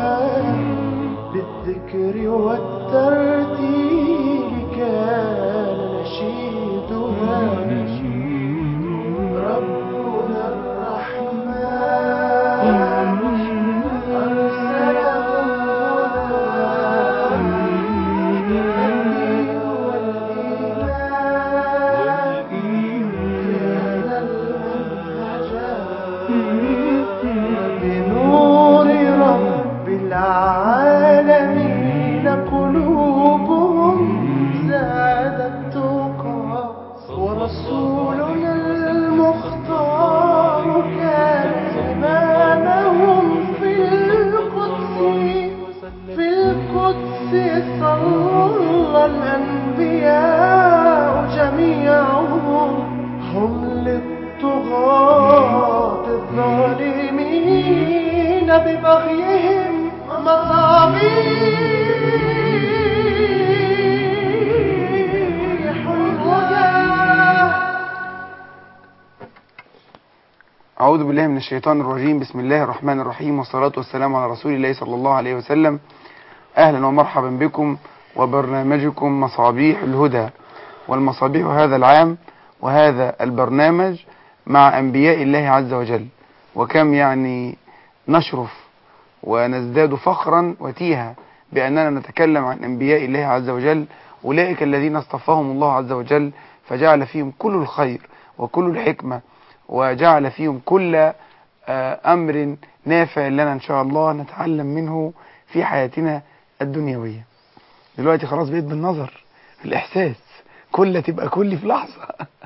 بالذكر والترتيل كان نشيدها ربنا الرحمن أرسله الهدى والإيمان كان المنهجا بنور رب العالمين قلوبهم زادت تقى ورسولنا المختار كان إمامهم في القدس في القدس صلى الأنبياء جميعهم هم للطغاة الظالمين ببغيهم مصابيح الهدى أعوذ بالله من الشيطان الرجيم بسم الله الرحمن الرحيم والصلاة والسلام على رسول الله صلى الله عليه وسلم أهلا ومرحبا بكم وبرنامجكم مصابيح الهدى والمصابيح هذا العام وهذا البرنامج مع أنبياء الله عز وجل وكم يعني نشرف ونزداد فخرا وتيها بأننا نتكلم عن أنبياء الله عز وجل أولئك الذين اصطفاهم الله عز وجل فجعل فيهم كل الخير وكل الحكمة وجعل فيهم كل آه، أمر نافع لنا إن شاء الله نتعلم منه في حياتنا الدنيوية دلوقتي خلاص بقيت بالنظر الإحساس كل تبقى كل في لحظة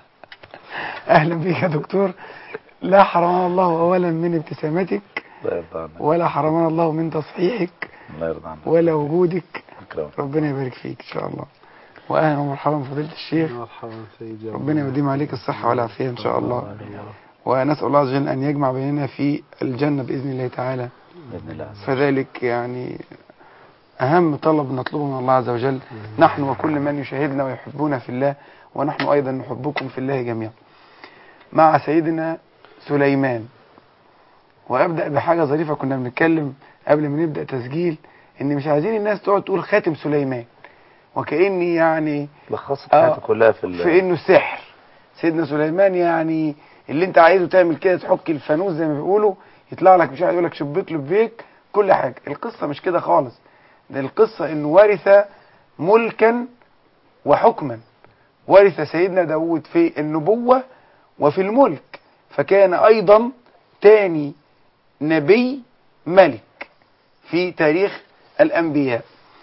أهلا بك يا دكتور لا حرمنا الله أولا من ابتسامتك الله يرضى عنك ولا حرمنا الله من تصحيحك الله يرضى عنك ولا وجودك أكرمك ربنا يبارك فيك إن شاء الله وأهلا ومرحبا بفضيلة الشيخ مرحبا سيدي ربنا يديم عليك الصحة والعافية إن شاء الله ونسأل الله عز وجل أن يجمع بيننا في الجنة بإذن الله تعالى بإذن الله فذلك يعني أهم طلب نطلبه من الله عز وجل نحن وكل من يشاهدنا ويحبنا في الله ونحن أيضا نحبكم في الله جميعا مع سيدنا سليمان وأبدأ بحاجة ظريفة كنا بنتكلم قبل ما نبدأ تسجيل إن مش عايزين الناس تقعد تقول خاتم سليمان وكأني يعني لخصت آه، حياتي كلها في ال- في انه سحر سيدنا سليمان يعني اللي انت عايزه تعمل كده تحك الفانوس زي ما بيقولوا يطلع لك مش عارف يقول لك شبيك لبيك كل حاجه القصه مش كده خالص ده القصه انه ورث ملكا وحكما ورث سيدنا داود في النبوه وفي الملك فكان ايضا تاني نبي ملك في تاريخ الانبياء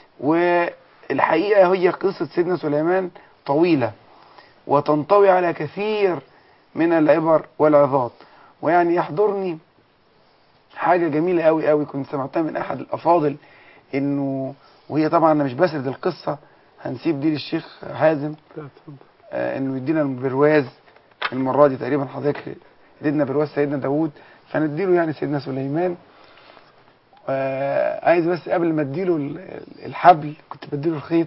والحقيقه هي قصه سيدنا سليمان طويله وتنطوي على كثير من العبر والعظات ويعني يحضرني حاجة جميلة قوي قوي كنت سمعتها من أحد الأفاضل إنه وهي طبعا أنا مش بسرد القصة هنسيب دي للشيخ حازم آه إنه يدينا البرواز المرة دي تقريبا حضرتك ادينا برواز سيدنا داوود فنديله يعني سيدنا سليمان آه عايز بس قبل ما اديله ال- الحبل كنت بديله الخيط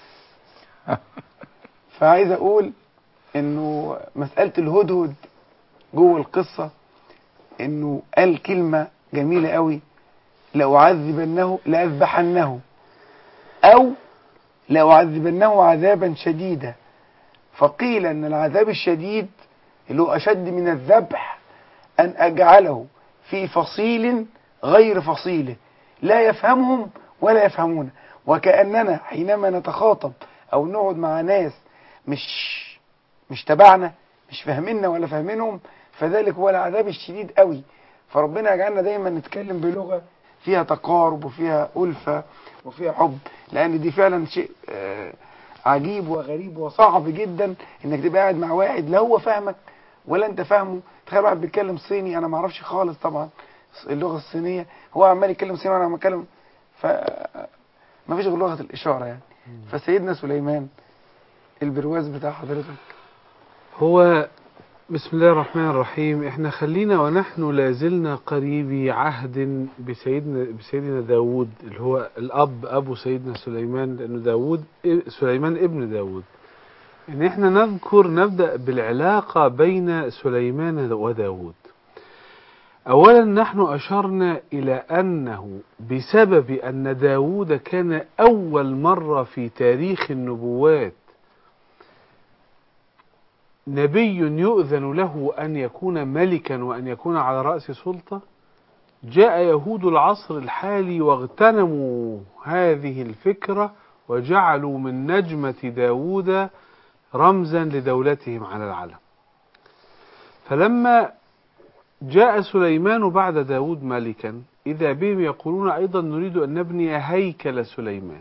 فعايز اقول انه مسألة الهدهد جوه القصة انه قال كلمة جميلة قوي لأعذبنه لأذبحنه أو لأعذبنه عذابا شديدا فقيل أن العذاب الشديد اللي هو أشد من الذبح أن أجعله في فصيل غير فصيله لا يفهمهم ولا يفهمون وكأننا حينما نتخاطب أو نقعد مع ناس مش مش تبعنا مش فاهميننا ولا فاهمينهم فذلك هو العذاب الشديد قوي فربنا يجعلنا دايما نتكلم بلغة فيها تقارب وفيها ألفة وفيها حب لأن دي فعلا شيء آه، عجيب وغريب وصعب جدا انك تبقى قاعد مع واحد لا هو فاهمك ولا انت فاهمه تخيل واحد بيتكلم صيني انا ما اعرفش خالص طبعا اللغه الصينيه هو عمال يتكلم صيني وانا عمال اتكلم ف ما فيش غير لغه الاشاره يعني فسيدنا سليمان البرواز بتاع حضرتك هو بسم الله الرحمن الرحيم احنا خلينا ونحن لازلنا قريبي عهد بسيدنا بسيدنا داود اللي هو الاب ابو سيدنا سليمان لانه داود سليمان ابن داود ان احنا نذكر نبدا بالعلاقه بين سليمان وداود أولا نحن أشرنا إلى أنه بسبب أن داود كان أول مرة في تاريخ النبوات نبي يؤذن له أن يكون ملكا وأن يكون على رأس سلطة جاء يهود العصر الحالي واغتنموا هذه الفكرة وجعلوا من نجمة داود رمزا لدولتهم على العلم فلما جاء سليمان بعد داود ملكا إذا بهم يقولون أيضا نريد أن نبني هيكل سليمان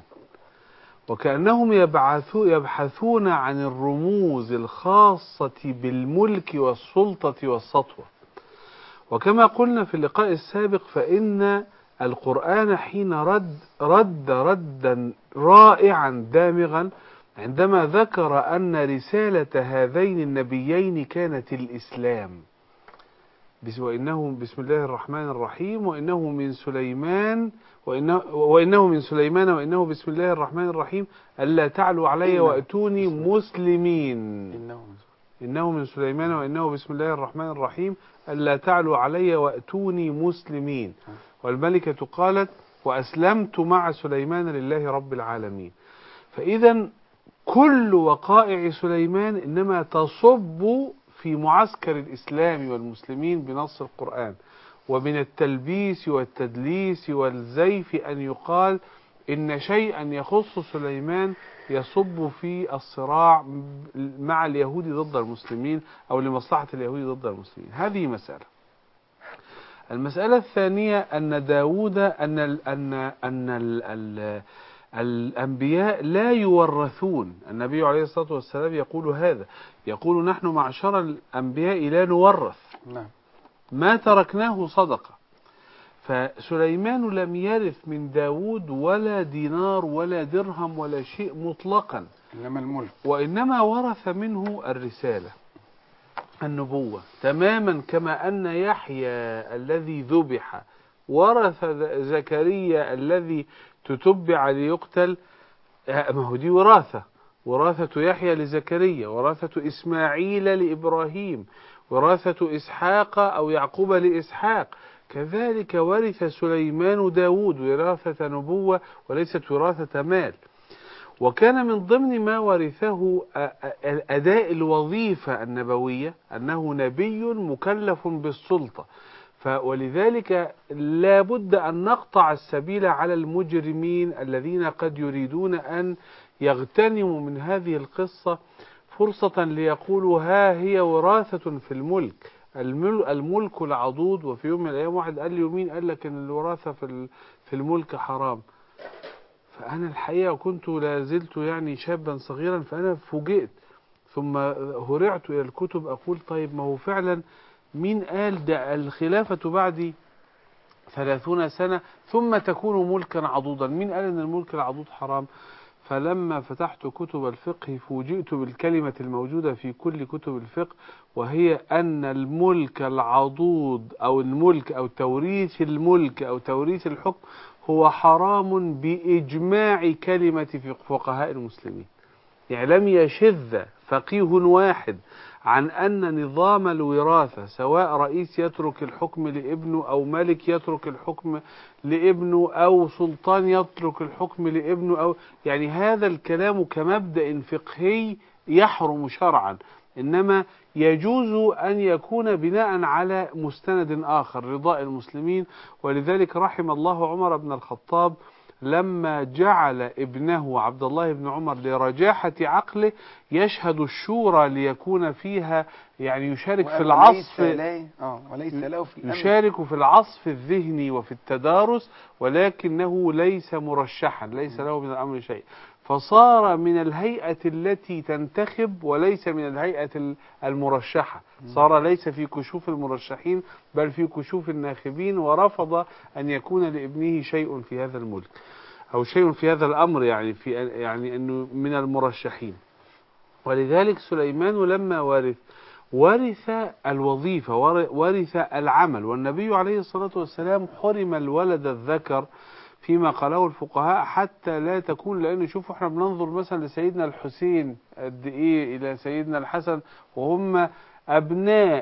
وكأنهم يبعثو يبحثون عن الرموز الخاصة بالملك والسلطة والسطوة وكما قلنا في اللقاء السابق فإن القرآن حين رد رد ردا رائعا دامغا عندما ذكر أن رسالة هذين النبيين كانت الإسلام بس- وإنه بسم الله الرحمن الرحيم وإنه من سليمان وإنه, وإنه من سليمان وإنه بسم الله الرحمن الرحيم ألا تعلوا علي إنه وأتوني مسلمين إنه إنه من سليمان وإنه بسم الله الرحمن الرحيم ألا تعلوا علي وأتوني مسلمين والملكة قالت وأسلمت مع سليمان لله رب العالمين فإذا كل وقائع سليمان إنما تصب في معسكر الإسلام والمسلمين بنص القرآن ومن التلبيس والتدليس والزيف أن يقال إن شيئا يخص سليمان يصب في الصراع مع اليهود ضد المسلمين أو لمصلحة اليهود ضد المسلمين هذه مسألة المسألة الثانية أن داود أن ال أن أن ال ال الأنبياء لا يورثون النبي عليه الصلاة والسلام يقول هذا يقول نحن معشر الأنبياء لا نورث نعم ما تركناه صدقة فسليمان لم يرث من داود ولا دينار ولا درهم ولا شيء مطلقا إنما الملك وإنما ورث منه الرسالة النبوة تماما كما أن يحيى الذي ذبح ورث زكريا الذي تتبع ليقتل آه، ما هو دي وراثة وراثة يحيى لزكريا وراثة إسماعيل لإبراهيم وراثة إسحاق أو يعقوب لإسحاق كذلك ورث سليمان داود وراثة نبوة وليست وراثة مال وكان من ضمن ما ورثه أ- أ- أداء الوظيفة النبوية أنه نبي مكلف بالسلطة ف- ولذلك لا بد أن نقطع السبيل على المجرمين الذين قد يريدون أن يغتنموا من هذه القصة فرصة ليقولوا ها هي وراثة في الملك المل- الملك العضوض وفي يوم من الأيام واحد قال لي يومين قال لك إن الوراثة في ال- في الملك حرام فأنا الحقيقة كنت لا زلت يعني شابا صغيرا فأنا فوجئت ثم هرعت إلى الكتب أقول طيب ما هو فعلا مين قال ده الخلافة بعدي ثلاثون سنة ثم تكون ملكا عضوضا مين قال أن الملك العضوض حرام فلما فتحت كتب الفقه فوجئت بالكلمة الموجودة في كل كتب الفقه وهي أن الملك العضوض أو الملك أو توريث الملك أو توريث الحكم هو حرام بإجماع كلمة فقهاء المسلمين يعني لم يشذ فقيه واحد عن أن نظام الوراثة سواء رئيس يترك الحكم لابنه أو ملك يترك الحكم لابنه أو سلطان يترك الحكم لابنه أو يعني هذا الكلام كمبدأ فقهي يحرم شرعا إنما يجوز أن يكون بناء على مستند آخر رضاء المسلمين ولذلك رحم الله عمر بن الخطاب لما جعل ابنه عبد الله بن عمر لرجاحة عقله يشهد الشورى ليكون فيها يعني يشارك في العصف وليس له اه وليس له في الأمر يشارك في العصف الذهني وفي التدارس ولكنه ليس مرشحا ليس له من الأمر شيء فصار من الهيئة التي تنتخب وليس من الهيئة ال- المرشحة صار ليس في كشوف المرشحين بل في كشوف الناخبين ورفض أن يكون لابنه شيء في هذا الملك أو شيء في هذا الأمر يعني في يعني أنه من المرشحين ولذلك سليمان لما ورث ورث الوظيفة ور- ورث العمل والنبي عليه الصلاة والسلام حرم الولد الذكر فيما قاله الفقهاء حتى لا تكون لأن شوفوا احنا بننظر مثلا لسيدنا الحسين قد إيه إلى سيدنا الحسن وهم أبناء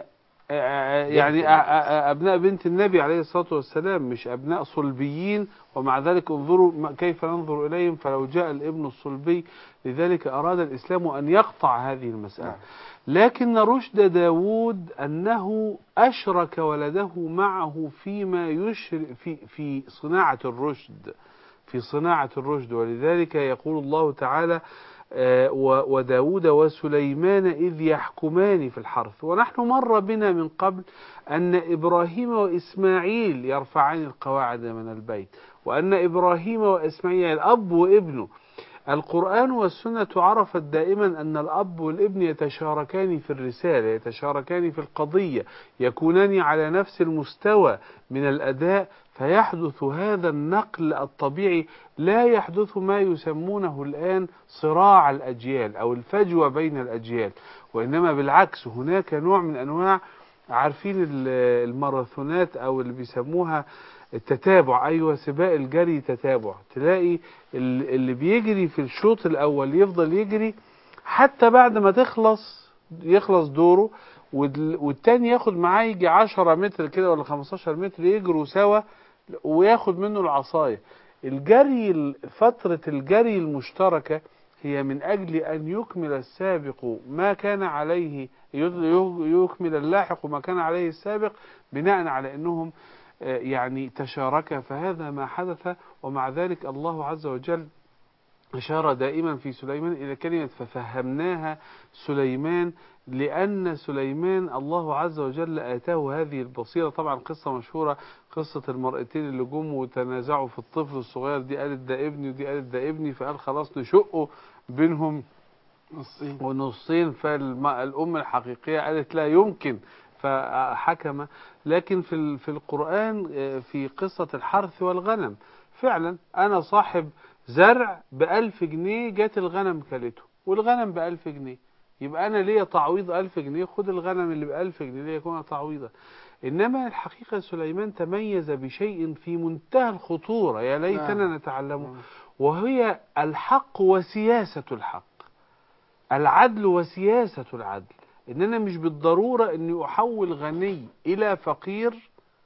آه، يعني آه، آه، أبناء بنت النبي عليه الصلاة والسلام مش أبناء صلبيين ومع ذلك انظروا ما- كيف ننظر إليهم فلو جاء الابن الصلبي لذلك أراد الإسلام أن يقطع هذه المسألة نعم. لكن رشد داود أنه أشرك ولده معه فيما يشر في, في صناعة الرشد في صناعة الرشد ولذلك يقول الله تعالى آه، و- وداود وسليمان إذ يحكمان في الحرث ونحن مر بنا من قبل أن إبراهيم وإسماعيل يرفعان القواعد من البيت وأن إبراهيم وإسماعيل الأب وابنه القرآن والسنة عرفت دائما أن الأب والابن يتشاركان في الرسالة يتشاركان في القضية يكونان على نفس المستوى من الأداء فيحدث هذا النقل الطبيعي لا يحدث ما يسمونه الآن صراع الأجيال أو الفجوة بين الأجيال وإنما بالعكس هناك نوع من أنواع عارفين ال- الماراثونات أو اللي بيسموها التتابع أيوة سباق الجري تتابع تلاقي ال- اللي بيجري في الشوط الأول يفضل يجري حتى بعد ما تخلص يخلص دوره وال- والتاني ياخد معاه يجي 10 متر كده ولا 15 متر يجروا سوا وياخد منه العصاية الجري ال- فترة الجري المشتركة هي من أجل أن يكمل السابق ما كان عليه يض- يكمل اللاحق ما كان عليه السابق بناء على أنهم آه، يعني تشاركا فهذا ما حدث ومع ذلك الله عز وجل أشار دائما في سليمان إلى كلمة ففهمناها سليمان لأن سليمان الله عز وجل آتاه هذه البصيرة طبعا قصة مشهورة قصة المرأتين اللي جم وتنازعوا في الطفل الصغير دي قالت ده ابني ودي قالت ده ابني فقال خلاص نشقه بينهم نصين ونصين فالأم الحقيقية قالت لا يمكن فحكم لكن في ال- في القرآن آه، في قصة الحرث والغنم فعلا أنا صاحب زرع بألف جنيه جات الغنم كلته والغنم بألف جنيه يبقى أنا ليا تعويض ألف جنيه خد الغنم اللي بألف جنيه ليكون تعويضا إنما الحقيقة سليمان تميز بشيء في منتهى الخطورة يا ليتنا نعم. نتعلمه وهي الحق وسياسة الحق العدل وسياسة العدل إن أنا مش بالضرورة أني أحول غني إلى فقير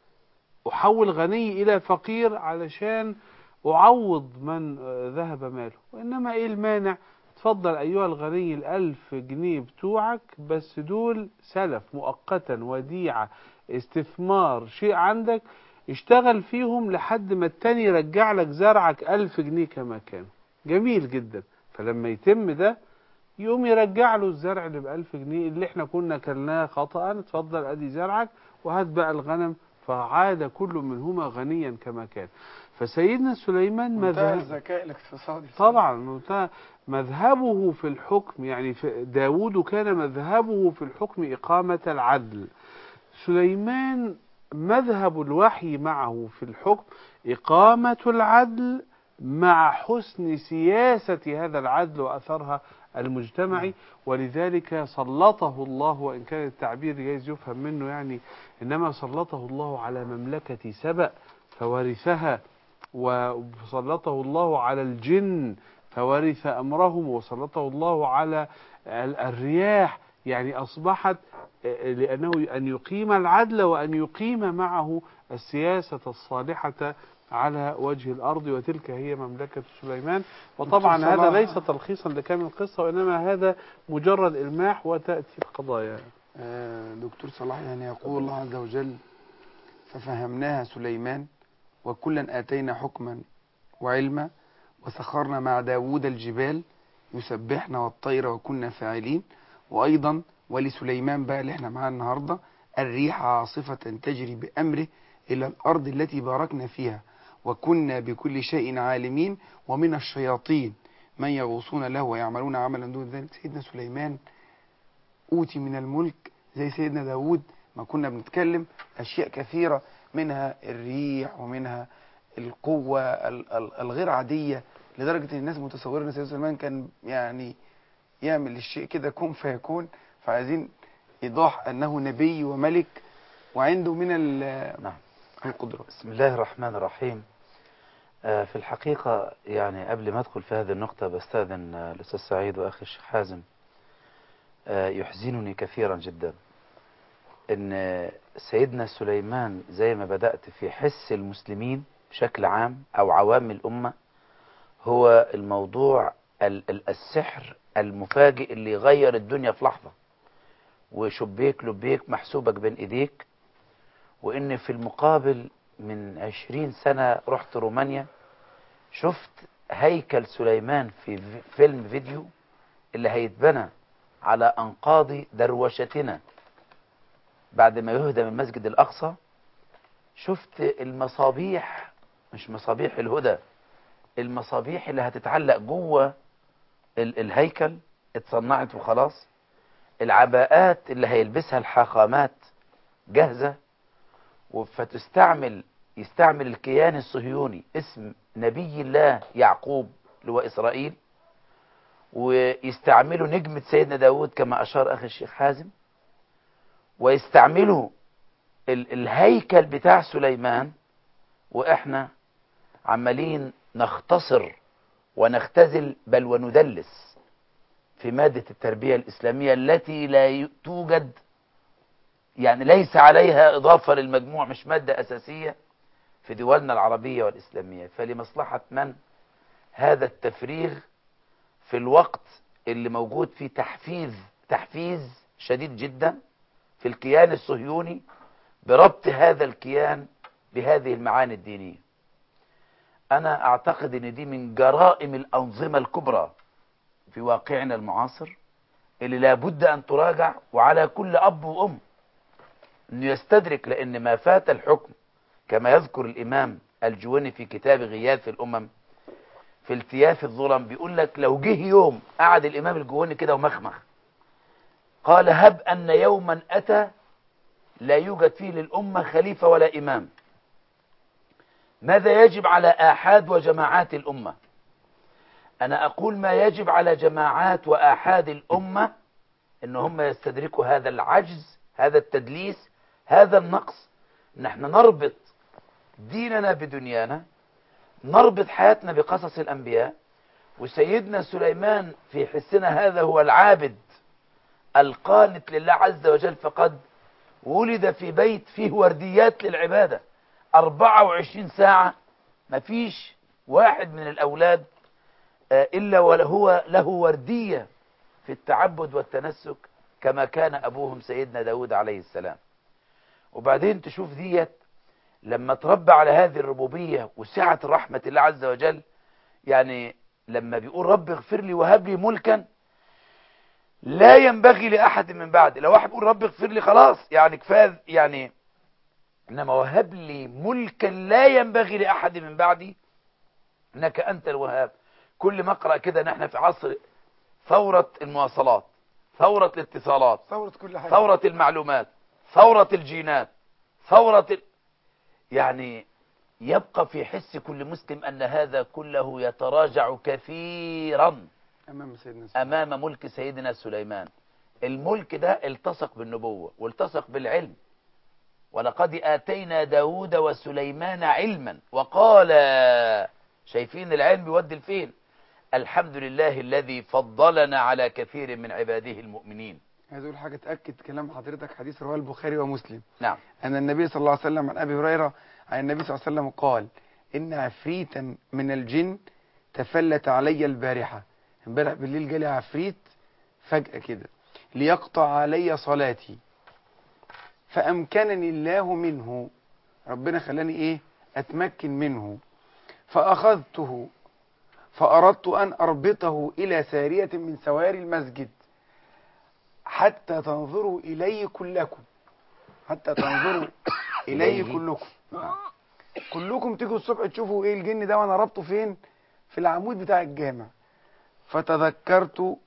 أحول غني إلى فقير علشان أعوض من آه، ذهب ماله وإنما إيه المانع تفضل أيها الغني الألف جنيه بتوعك بس دول سلف مؤقتا وديعة استثمار شيء عندك اشتغل فيهم لحد ما التاني يرجع لك زرعك ألف جنيه كما كان جميل جدا فلما يتم ده يقوم يرجع له الزرع اللي بألف جنيه اللي احنا كنا كلناه خطأ اتفضل ادي زرعك وهات بقى الغنم فعاد كل منهما غنيا كما كان فسيدنا سليمان منتهى مذهب الذكاء الاقتصادي طبعا منتهى مذهبه في الحكم يعني في داود كان مذهبه في الحكم إقامة العدل سليمان مذهب الوحي معه في الحكم إقامة العدل مع حسن سياسة هذا العدل وأثرها المجتمعي ولذلك سلطه الله وإن كان التعبير جايز يفهم منه يعني إنما سلطه الله على مملكة سبأ فورثها وسلطه الله على الجن فورث أمرهم وسلطه الله على ال- الرياح يعني أصبحت آه، لأنه أن يقيم العدل وأن يقيم معه السياسة الصالحة على وجه الأرض وتلك هي مملكة سليمان وطبعا دكتور هذا صلاح. ليس تلخيصا لكامل القصة وإنما هذا مجرد إلماح وتأتي القضايا آه، دكتور صلاح يعني يقول الله عز وجل ففهمناها سليمان وكلا آتينا حكما وعلما وسخرنا مع داود الجبال يسبحنا والطير وكنا فاعلين وأيضا ولسليمان بقى اللي احنا معاه النهاردة الريح عاصفة تجري بأمره إلى الأرض التي باركنا فيها وكنا بكل شيء عالمين ومن الشياطين من يغوصون له ويعملون عملا دون ذلك سيدنا سليمان أوتي من الملك زي سيدنا داود ما كنا بنتكلم أشياء كثيرة منها الريح ومنها القوة ال- ال- الغير عادية لدرجة ان الناس متصورة ان سيدنا سليمان كان يعني يعمل الشيء كده كن فيكون فعايزين ايضاح انه نبي وملك وعنده من ال- نعم القدرة بسم الله الرحمن الرحيم آه، في الحقيقة يعني قبل ما أدخل في هذه النقطة بستأذن آه، الأستاذ سعيد وأخي الشيخ حازم آه، يحزنني كثيرا جدا ان سيدنا سليمان زي ما بدأت في حس المسلمين بشكل عام او عوام الامة هو الموضوع ال- ال- السحر المفاجئ اللي يغير الدنيا في لحظة وشبيك لبيك محسوبك بين ايديك وان في المقابل من عشرين سنة رحت رومانيا شفت هيكل سليمان في في- فيلم فيديو اللي هيتبنى على انقاض دروشتنا بعد ما يهدم المسجد الاقصى شفت المصابيح مش مصابيح الهدى المصابيح اللي هتتعلق جوه ال- الهيكل اتصنعت وخلاص العباءات اللي هيلبسها الحاخامات جاهزة فتستعمل يستعمل الكيان الصهيوني اسم نبي الله يعقوب اللي هو إسرائيل ويستعملوا نجمة سيدنا داود كما أشار أخي الشيخ حازم ويستعملوا ال- الهيكل بتاع سليمان وإحنا عمالين نختصر ونختزل بل وندلس في مادة التربية الإسلامية التي لا ي- توجد يعني ليس عليها إضافة للمجموع مش مادة أساسية في دولنا العربية والإسلامية فلمصلحة من هذا التفريغ في الوقت اللي موجود فيه تحفيز تحفيز شديد جدا في الكيان الصهيوني بربط هذا الكيان بهذه المعاني الدينية أنا أعتقد أن دي من جرائم الأنظمة الكبرى في واقعنا المعاصر اللي لابد أن تراجع وعلى كل أب وأم أنه يستدرك لأن ما فات الحكم كما يذكر الإمام الجويني في كتاب غياث الأمم في التياف الظلم بيقول لك لو جه يوم قعد الإمام الجويني كده ومخمخ قال هب أن يوما أتى لا يوجد فيه للأمة خليفة ولا إمام ماذا يجب على آحاد وجماعات الأمة أنا أقول ما يجب على جماعات وآحاد الأمة إن هم يستدركوا هذا العجز هذا التدليس هذا النقص نحن نربط ديننا بدنيانا نربط حياتنا بقصص الأنبياء وسيدنا سليمان في حسنا هذا هو العابد القانت لله عز وجل فقد ولد في بيت فيه ورديات للعبادة 24 ساعة مفيش واحد من الأولاد آه، إلا وهو له وردية في التعبد والتنسك كما كان أبوهم سيدنا داود عليه السلام وبعدين تشوف ديت لما تربى على هذه الربوبية وسعة رحمة الله عز وجل يعني لما بيقول رب اغفر لي وهب لي ملكا لا ينبغي لأحد من بعد لو واحد بيقول رب اغفر لي خلاص يعني كفاية يعني إنما وهب لي ملكا لا ينبغي لأحد من بعدي إنك أنت الوهاب كل ما أقرأ كده نحن في عصر ثورة المواصلات ثورة الاتصالات ثورة كل حاجة ثورة المعلومات ثورة الجينات ثورة ال... يعني يبقى في حس كل مسلم أن هذا كله يتراجع كثيرا أمام سيدنا سليمان. أمام ملك سيدنا سليمان الملك ده التصق بالنبوة والتصق بالعلم ولقد آتينا داود وسليمان علما وقال شايفين العلم بيودي لفين الحمد لله الذي فضلنا على كثير من عباده المؤمنين عايز أقول حاجة تأكد كلام حضرتك حديث رواه البخاري ومسلم نعم أن النبي صلى الله عليه وسلم عن أبي هريرة عن النبي صلى الله عليه وسلم قال إن عفريتا من الجن تفلت علي البارحة امبارح بالليل جالي عفريت فجأة كده ليقطع علي صلاتي فأمكنني الله منه ربنا خلاني إيه أتمكن منه فأخذته فأردت أن أربطه إلى سارية من سواري المسجد حتى تنظروا إلي كلكم حتى تنظروا إلي إليه. كلكم نعم. كلكم تيجوا الصبح تشوفوا إيه الجن ده وأنا ربطه فين في العمود بتاع الجامع فتذكرت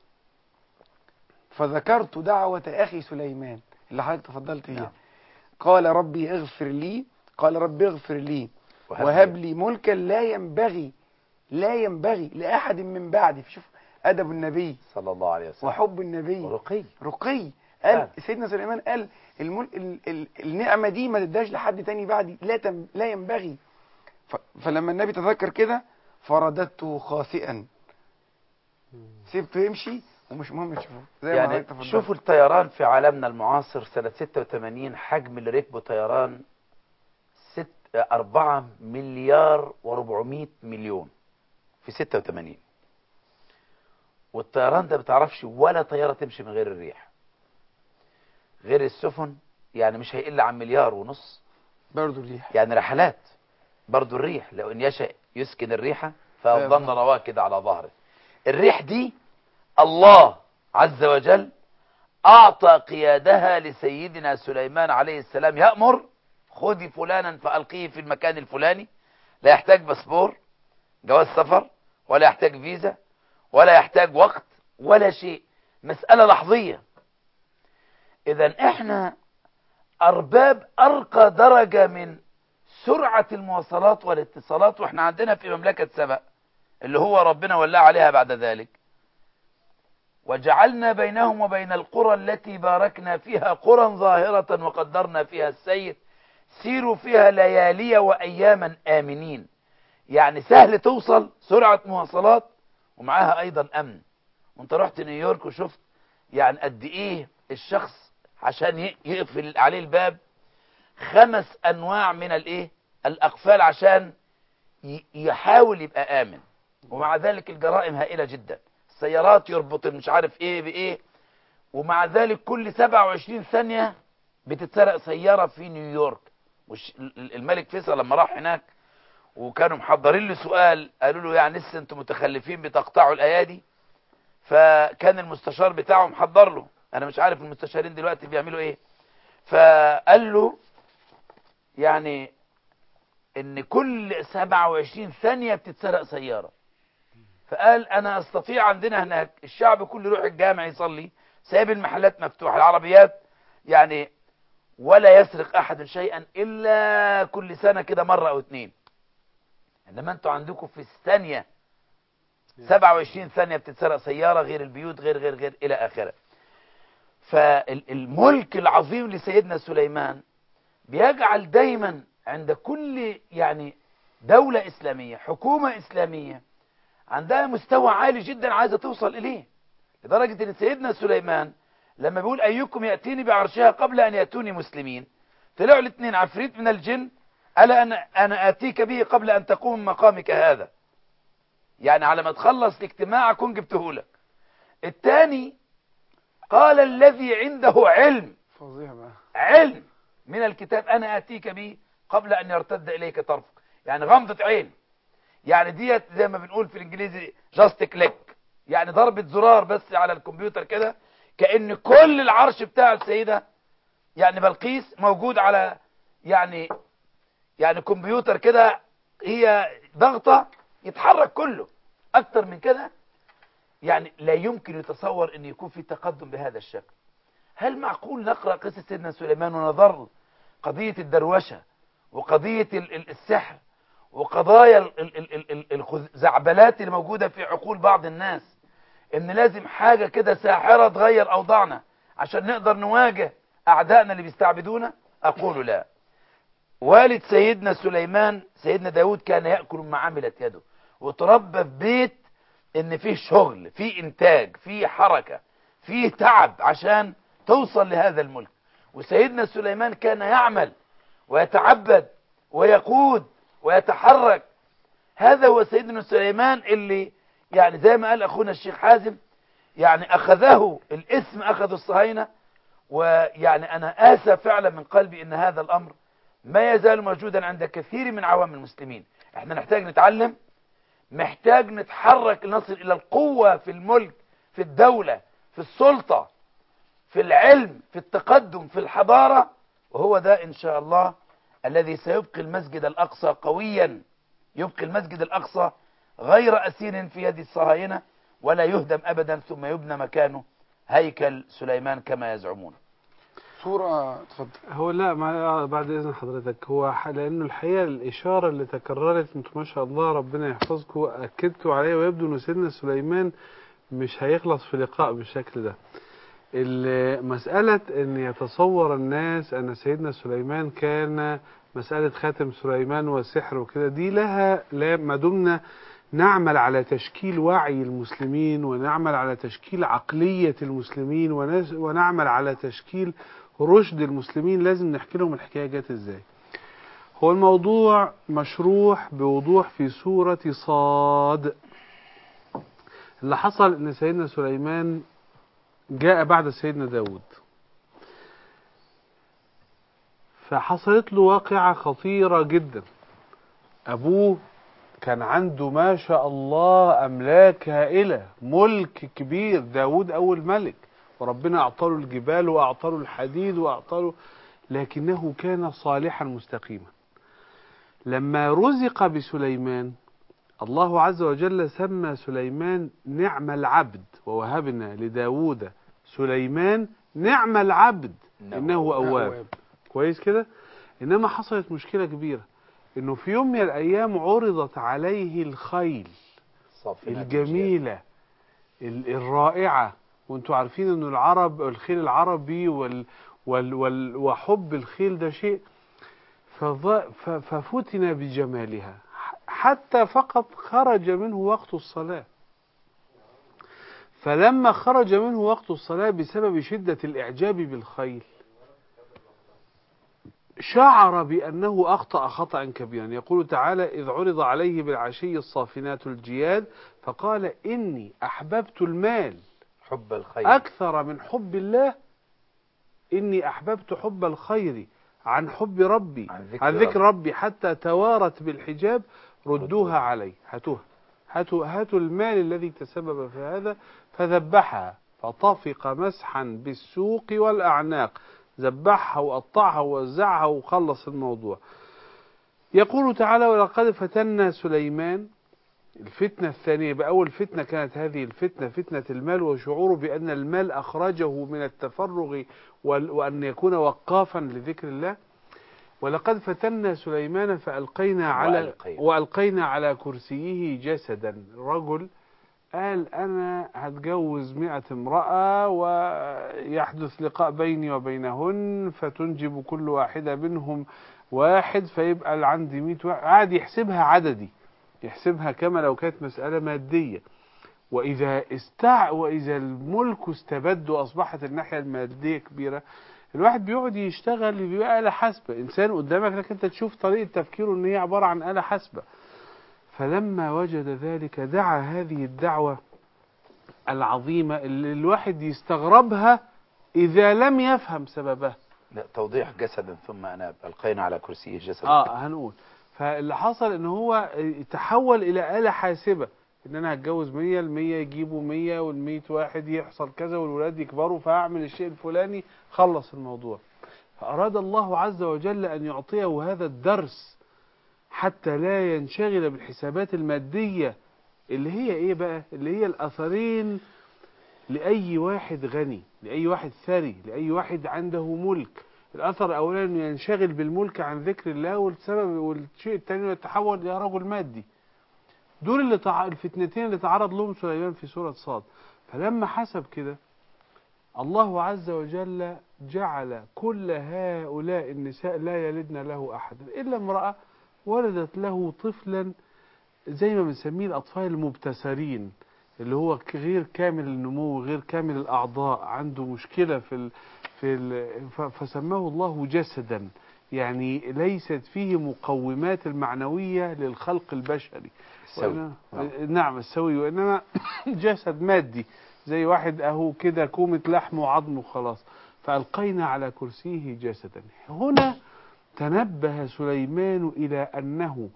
فذكرت دعوة أخي سليمان اللي حضرتك تفضلت بيها نعم. قال ربي اغفر لي قال ربي اغفر لي وهب وهب لي ملكا لا ينبغي لا ينبغي لأحد من بعدي شوف أدب النبي صلى الله عليه وسلم وحب النبي رقي رقي قال فعلا. سيدنا سليمان قال المل... ال... ال... النعمة دي ما تداش لحد تاني بعدي لا تم... لا ينبغي ف... فلما النبي تذكر كده فرددته خاسئا سيبته يمشي ومش مهم تشوفوه زي ما يعني حضرتك تفضلت. شوفوا الطيران في عالمنا المعاصر سنة 86 حجم اللي ركبوا طيران ست أربعة مليار و400 مليون في 86 والطيران ده بتعرفش ولا طيارة تمشي من غير الريح غير السفن يعني مش هيقل عن مليار ونص برضه الريح يعني رحلات برضو الريح لو ان يشاء يسكن الريح فيظن رواكد على ظهره الريح دي الله عز وجل اعطى قيادها لسيدنا سليمان عليه السلام يأمر خذي فلانا فألقيه في المكان الفلاني لا يحتاج باسبور جواز سفر ولا يحتاج فيزا ولا يحتاج وقت ولا شيء مسألة لحظية اذا احنا ارباب ارقى درجة من سرعة المواصلات والاتصالات واحنا عندنا في مملكة سبأ اللي هو ربنا ولى عليها بعد ذلك وجعلنا بينهم وبين القرى التي باركنا فيها قرى ظاهرة وقدرنا فيها السير سيروا فيها ليالي وأياما آمنين يعني سهل توصل سرعة مواصلات ومعاها أيضا أمن وانت رحت نيويورك وشفت يعني قد إيه الشخص عشان ي- يقفل عليه الباب خمس أنواع من الإيه الأقفال عشان ي- يحاول يبقى آمن ومع ذلك الجرائم هائلة جدا السيارات يربط مش عارف ايه بايه ومع ذلك كل 27 ثانية بتتسرق سيارة في نيويورك وش ال- الملك فيصل لما راح هناك وكانوا محضرين له سؤال قالوا له يعني لسه انتم متخلفين بتقطعوا الايادي فكان المستشار بتاعه محضر له انا مش عارف المستشارين دلوقتي بيعملوا ايه فقال له يعني ان كل 27 ثانية بتتسرق سيارة فقال انا استطيع عندنا هناك الشعب كله يروح الجامع يصلي سايب المحلات مفتوحة العربيات يعني ولا يسرق احد شيئا الا كل سنة كده مرة او اتنين انما انتوا عندكم في الثانية 27 ثانية بتتسرق سيارة غير البيوت غير غير غير الى اخره فالملك العظيم لسيدنا سليمان بيجعل دايما عند كل يعني دولة إسلامية حكومة إسلامية عندها مستوى عالي جدا عايزة توصل إليه لدرجة أن سيدنا سليمان لما بيقول أيكم يأتيني بعرشها قبل أن يأتوني مسلمين طلعوا الاثنين عفريت من الجن ألا أنا, أنا آتيك به قبل أن تقوم من مقامك هذا يعني على ما تخلص الاجتماع أكون جبته لك الثاني قال الذي عنده علم فظيع بقى علم من الكتاب أنا آتيك به قبل أن يرتد إليك طرفك يعني غمضة عين يعني ديت زي ما بنقول في الإنجليزي جاست كليك يعني ضربة زرار بس على الكمبيوتر كده كأن كل العرش بتاع السيدة يعني بلقيس موجود على يعني يعني كمبيوتر كده هي ضغطة يتحرك كله أكتر من كده يعني لا يمكن يتصور أن يكون في تقدم بهذا الشكل هل معقول نقرأ قصة سيدنا سليمان ونظر قضية الدروشة وقضية ال- ال- السحر وقضايا ال- ال- ال- ال- الخزعبلات اللي موجودة في عقول بعض الناس ان لازم حاجة كده ساحرة تغير اوضاعنا عشان نقدر نواجه اعدائنا اللي بيستعبدونا اقول لا والد سيدنا سليمان سيدنا داود كان يأكل ما عملت يده وتربى في بيت ان فيه شغل فيه انتاج فيه حركة فيه تعب عشان توصل لهذا الملك وسيدنا سليمان كان يعمل ويتعبد ويقود ويتحرك هذا هو سيدنا سليمان اللي يعني زي ما قال اخونا الشيخ حازم يعني اخذه الاسم اخذ الصهاينة ويعني انا اسى فعلا من قلبي ان هذا الامر ما يزال موجودا عند كثير من عوام المسلمين احنا نحتاج نتعلم محتاج نتحرك لنصل الى القوة في الملك في الدولة في السلطة في العلم في التقدم في الحضارة وهو ده ان شاء الله الذي سيبقي المسجد الاقصى قويا يبقي المسجد الاقصى غير اسير في يد الصهاينة ولا يهدم ابدا ثم يبنى مكانه هيكل سليمان كما يزعمون صورة اتفضل هو لا مع بعد اذن حضرتك هو ح- لانه الحقيقه الاشاره اللي تكررت انتم ما شاء الله ربنا يحفظكم اكدتوا عليها ويبدو ان سيدنا سليمان مش هيخلص في لقاء بالشكل ده ال- مسألة أن يتصور الناس أن سيدنا سليمان كان مسألة خاتم سليمان والسحر وكده دي لها لا ما دمنا نعمل على تشكيل وعي المسلمين ونعمل على تشكيل عقلية المسلمين ونس- ونعمل على تشكيل رشد المسلمين لازم نحكي لهم الحكاية جت ازاي هو الموضوع مشروح بوضوح في سورة صاد اللي حصل ان سيدنا سليمان جاء بعد سيدنا داود فحصلت له واقعة خطيرة جدا أبوه كان عنده ما شاء الله أملاك هائلة ملك كبير داود أول ملك وربنا أعطاه الجبال وأعطاه الحديد وأعطاه لكنه كان صالحا مستقيما لما رزق بسليمان الله عز وجل سمى سليمان نعم العبد ووهبنا لداود سليمان نعم العبد إنه أواب كويس كده إنما حصلت مشكلة كبيرة إنه في يوم من الأيام عرضت عليه الخيل صافنات الجميلة ال- الرائعة وانتوا عارفين ان العرب الخيل العربي وال وال وال وحب الخيل ده شيء فظ- ف- ففتن بجمالها ح- حتى فقط خرج منه وقت الصلاة فلما خرج منه وقت الصلاة بسبب شدة الإعجاب بالخيل شعر بأنه أخطأ خطأ كبيرا يقول تعالى إذ عرض عليه بالعشي الصافنات الجياد فقال إني أحببت المال حب الخير أكثر من حب الله إني أحببت حب الخير عن حب ربي عن ذكر عن ذكر ربي. ربي حتى توارت بالحجاب ردوها علي هاتوها هاتوا هاتوا المال الذي تسبب في هذا فذبحها فطفق مسحا بالسوق والأعناق ذبحها وقطعها ووزعها وخلص الموضوع يقول تعالى ولقد فتنا سليمان الفتنة الثانية بأول فتنة كانت هذه الفتنة فتنة المال وشعوره بأن المال أخرجه من التفرغ وال- وأن يكون وقافا لذكر الله ولقد فتنا سليمان فألقينا على وألقينا. وألقينا على كرسيه جسدا رجل قال أنا هتجوز مئة امرأة ويحدث لقاء بيني وبينهن فتنجب كل واحدة منهم واحد فيبقى اللي عندي مئة واحد قاعد يحسبها عددي يحسبها كما لو كانت مسألة مادية وإذا استع وإذا الملك استبد وأصبحت الناحية المادية كبيرة الواحد بيقعد يشتغل بيبقى آلة حاسبة إنسان قدامك لكن أنت تشوف طريقة تفكيره إن هي عبارة عن آلة حاسبة فلما وجد ذلك دعا هذه الدعوة العظيمة اللي الواحد يستغربها إذا لم يفهم سببها لا توضيح جسدا ثم أناب ألقينا على كرسيه جسدا اه هنقول فاللي حصل ان هو تحول الى آلة حاسبة ان انا هتجوز 100 ال 100 يجيبوا 100 وال 100 واحد يحصل كذا والولاد يكبروا فاعمل الشيء الفلاني خلص الموضوع فاراد الله عز وجل ان يعطيه هذا الدرس حتى لا ينشغل بالحسابات المادية اللي هي ايه بقى اللي هي الاثرين لأي واحد غني لأي واحد ثري لأي واحد عنده ملك الأثر الأولاني إنه ينشغل بالملك عن ذكر الله والسبب والشيء الثاني إنه يتحول إلى رجل مادي دول اللي تع... الفتنتين اللي تعرض لهم سليمان في سورة صاد فلما حسب كده الله عز وجل جعل كل هؤلاء النساء لا يلدن له أحدا إلا امرأة ولدت له طفلا زي ما بنسميه الأطفال المبتسرين اللي هو ك- غير كامل النمو غير كامل الأعضاء عنده مشكلة في ال في ال ف- فسماه الله جسدا يعني ليست فيه مقومات المعنوية للخلق البشري السوي. وإنما- نعم. نعم السوي وإنما جسد مادي زي واحد أهو كده كومة لحم وعظم وخلاص فألقينا على كرسيه جسدا هنا تنبه سليمان إلى أنه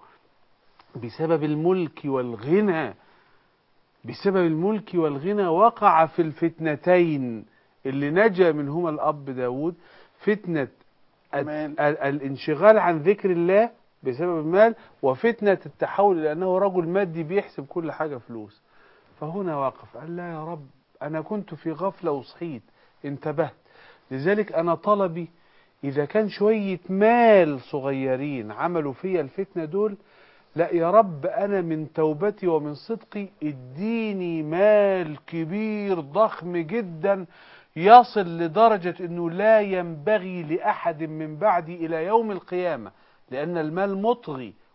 بسبب الملك والغنى بسبب الملك والغنى وقع في الفتنتين اللي نجا منهما الأب داود فتنة ال- المال. ال- الانشغال عن ذكر الله بسبب المال وفتنة التحول إلى أنه رجل مادي بيحسب كل حاجة فلوس فهنا وقف قال لا يا رب أنا كنت في غفلة وصحيت انتبهت لذلك أنا طلبي إذا كان شوية مال صغيرين عملوا فيا الفتنة دول لا يا رب أنا من توبتي ومن صدقي اديني مال كبير ضخم جدا يصل لدرجة أنه لا ينبغي لأحد من بعدي إلى يوم القيامة لأن المال مطغي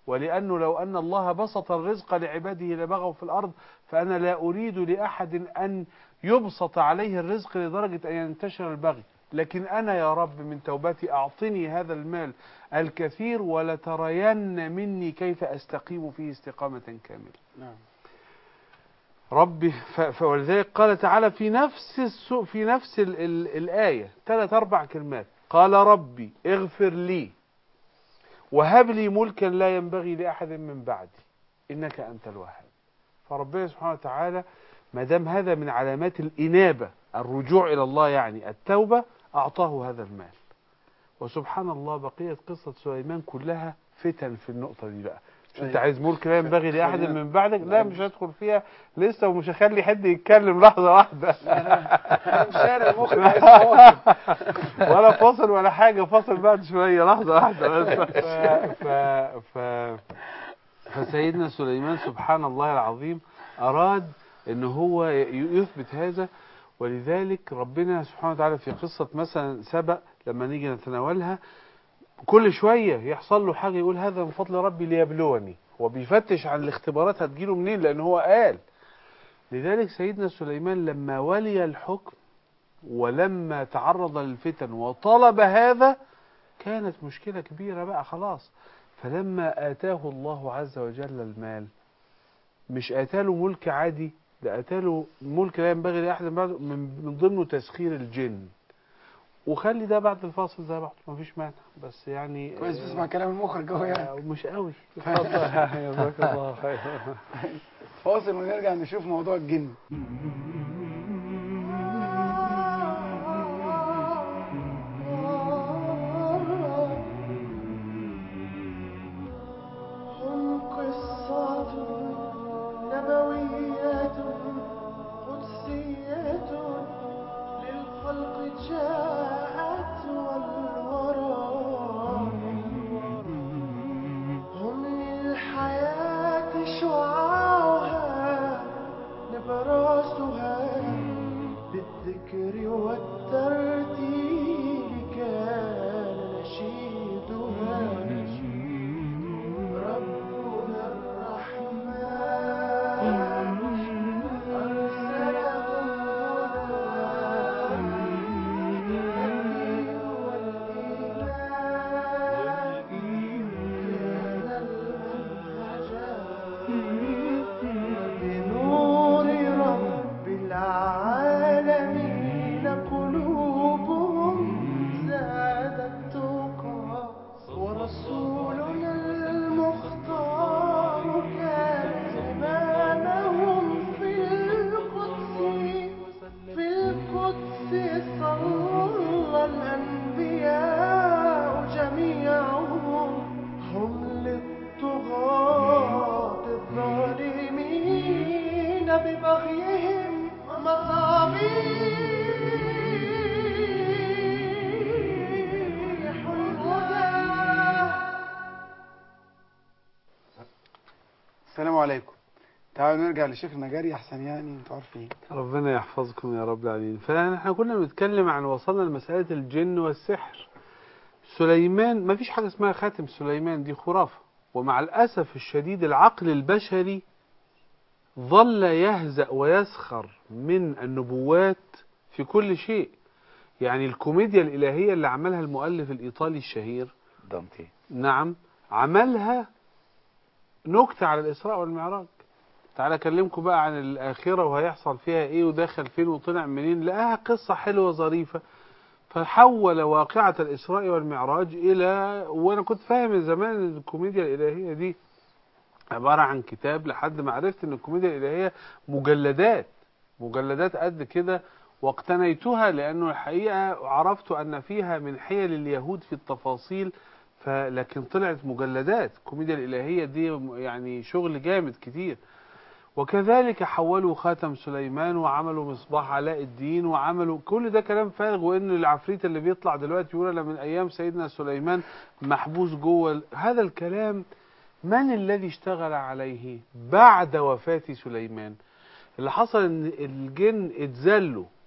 ولأنه لو أن الله بسط الرزق لعباده لبغوا في الأرض فأنا لا أريد لأحد أن يبسط عليه الرزق لدرجة أن ينتشر البغي لكن أنا يا رب من توبتي أعطني هذا المال الكثير ولترين مني كيف أستقيم فيه استقامة كاملة نعم ربي ف... ف... ولذلك قال تعالى في نفس السوء في نفس ال... ال... الآية ثلاث أربع كلمات قال ربي اغفر لي وهب لي ملكا لا ينبغي لأحد من بعدي إنك أنت الوهاب فربنا سبحانه وتعالى ما دام هذا من علامات الإنابة الرجوع إلى الله يعني التوبة أعطاه هذا المال وسبحان الله بقية قصة سليمان كلها فتن في النقطة دي بقى مش انت أيوة. عايز ملك لا ينبغي لأحد خلينا- من بعدك لا نعم. مش هدخل فيها لسه ومش هخلي حد يتكلم لحظة واحدة مش شارع المخرج عايز فاصل. ولا فاصل ولا حاجة فاصل بعد شوية لحظة واحدة بس ف... ف... ف... فسيدنا سليمان سبحان الله العظيم أراد أن هو ي- يثبت هذا ولذلك ربنا سبحانه وتعالى في قصة مثلا سبأ لما نيجي نتناولها كل شوية يحصل له حاجة يقول هذا من فضل ربي ليبلوني هو بيفتش عن الاختبارات هتجيله منين لأن هو قال لذلك سيدنا سليمان لما ولي الحكم ولما تعرض للفتن وطلب هذا كانت مشكلة كبيرة بقى خلاص فلما آتاه الله عز وجل المال مش آتاله ملك عادي ده آتاله ملك لا ينبغي لأحد من بعده من من ضمنه تسخير الجن وخلي ده بعد الفاصل زي بعض مفيش مانع بس يعني كويس بتسمع كلام المخرج اهو يعني آه، مش قوي اتفضل جزاك الله خير فاصل ونرجع نشوف موضوع الجن هم قصات نبويات قدسيات للخلق جاءت والورى هم للحياة شعاعها نبراسها بالذكر والترتيل كان نشيدها ربنا الرحمن أرسلهم هدى الدين والإيمان كان المنهجا بنور رب العالمين قلوبهم زادت تقى ورسولنا المختار كان إمامهم في القدس في القدس صلى الأنبياء جميعهم هم للطغاة الظالمين ببغيهم مصابيح الهدى السلام عليكم تعالوا نرجع لشيخنا جاري احسن يعني انتوا عارفين ربنا يحفظكم يا رب العالمين فاحنا كنا بنتكلم عن وصلنا لمسألة الجن والسحر سليمان ما فيش حاجة اسمها خاتم سليمان دي خرافة ومع الأسف الشديد العقل البشري ظل يهزأ ويسخر من النبوات في كل شيء يعني الكوميديا الإلهية اللي عملها المؤلف الإيطالي الشهير دانتي نعم عملها نكتة على الإسراء والمعراج تعالى أكلمكم بقى عن الآخرة وهيحصل فيها إيه ودخل فين وطلع منين لقاها قصة حلوة ظريفة فحول واقعة الإسراء والمعراج إلى وأنا كنت فاهم من زمان إن الكوميديا الإلهية دي عبارة عن كتاب لحد ما عرفت إن الكوميديا الإلهية مجلدات مجلدات قد كده واقتنيتها لأنه الحقيقة عرفت أن فيها من حيل اليهود في التفاصيل فلكن طلعت مجلدات الكوميديا الإلهية دي يعني شغل جامد كتير وكذلك حولوا خاتم سليمان وعملوا مصباح علاء الدين وعملوا كل ده كلام فارغ وان العفريت اللي بيطلع دلوقتي يقول انا من ايام سيدنا سليمان محبوس جوه ال- هذا الكلام من الذي اشتغل عليه بعد وفاة سليمان اللي حصل ان الجن اتذلوا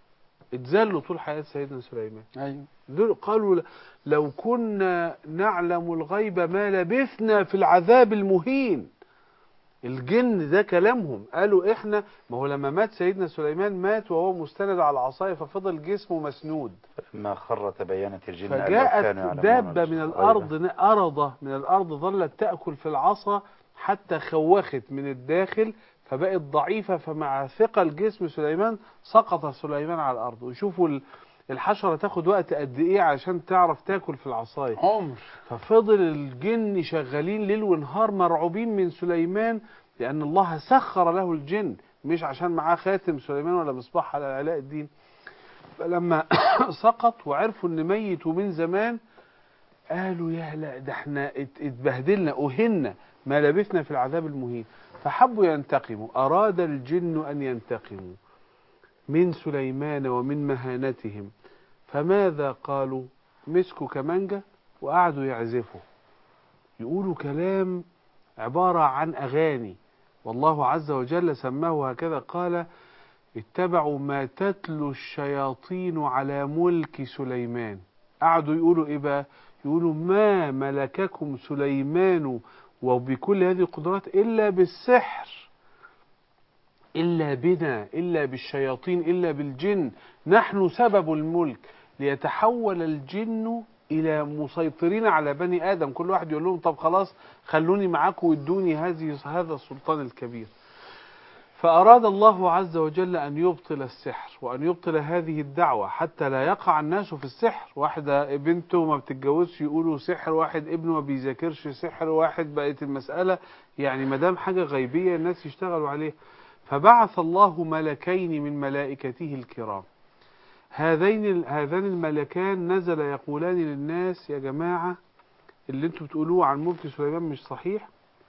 اتذلوا طول حياة سيدنا سليمان ايوه دول قالوا ل- لو كنا نعلم الغيب ما لبثنا في العذاب المهين الجن ده كلامهم قالوا احنا ما هو لما مات سيدنا سليمان مات وهو مستند على العصاية ففضل جسمه مسنود ما خر تبينت الجن أن لو فجاءت كانوا يعلمون دابة من الغيب. الأرض أرضة من الأرض ظلت تأكل في العصا حتى خوخت من الداخل فبقت ضعيفة فمع ثقل جسم سليمان سقط سليمان على الأرض وشوفوا ال- الحشرة تاخد وقت قد إيه عشان تعرف تاكل في العصاية عمر ففضل الجن شغالين ليل ونهار مرعوبين من سليمان لأن الله سخر له الجن مش عشان معاه خاتم سليمان ولا مصباح على علاء الدين فلما سقط وعرفوا ان ميت ومن زمان قالوا يا لا ده احنا ات- اتبهدلنا اهنا ما لبثنا في العذاب المهين فحبوا ينتقموا اراد الجن ان ينتقموا من سليمان ومن مهانتهم فماذا قالوا مسكوا كمانجة وقعدوا يعزفوا يقولوا كلام عبارة عن أغاني والله عز وجل سماه هكذا قال اتبعوا ما تتلو الشياطين على ملك سليمان قعدوا يقولوا ايه بقى يقولوا ما ملككم سليمان وبكل هذه القدرات الا بالسحر الا بنا الا بالشياطين الا بالجن نحن سبب الملك ليتحول الجن الى مسيطرين على بني ادم كل واحد يقول لهم طب خلاص خلوني معاكم وادوني هذه هذا السلطان الكبير فأراد الله عز وجل أن يبطل السحر وأن يبطل هذه الدعوة حتى لا يقع الناس في السحر واحدة بنته ما بتتجوزش يقولوا سحر واحد ابنه ما بيذاكرش سحر واحد بقت المسألة يعني ما دام حاجة غيبية الناس يشتغلوا عليه فبعث الله ملكين من ملائكته الكرام هذين هذان الملكان نزل يقولان للناس يا جماعة اللي انتم بتقولوه عن ملك سليمان مش صحيح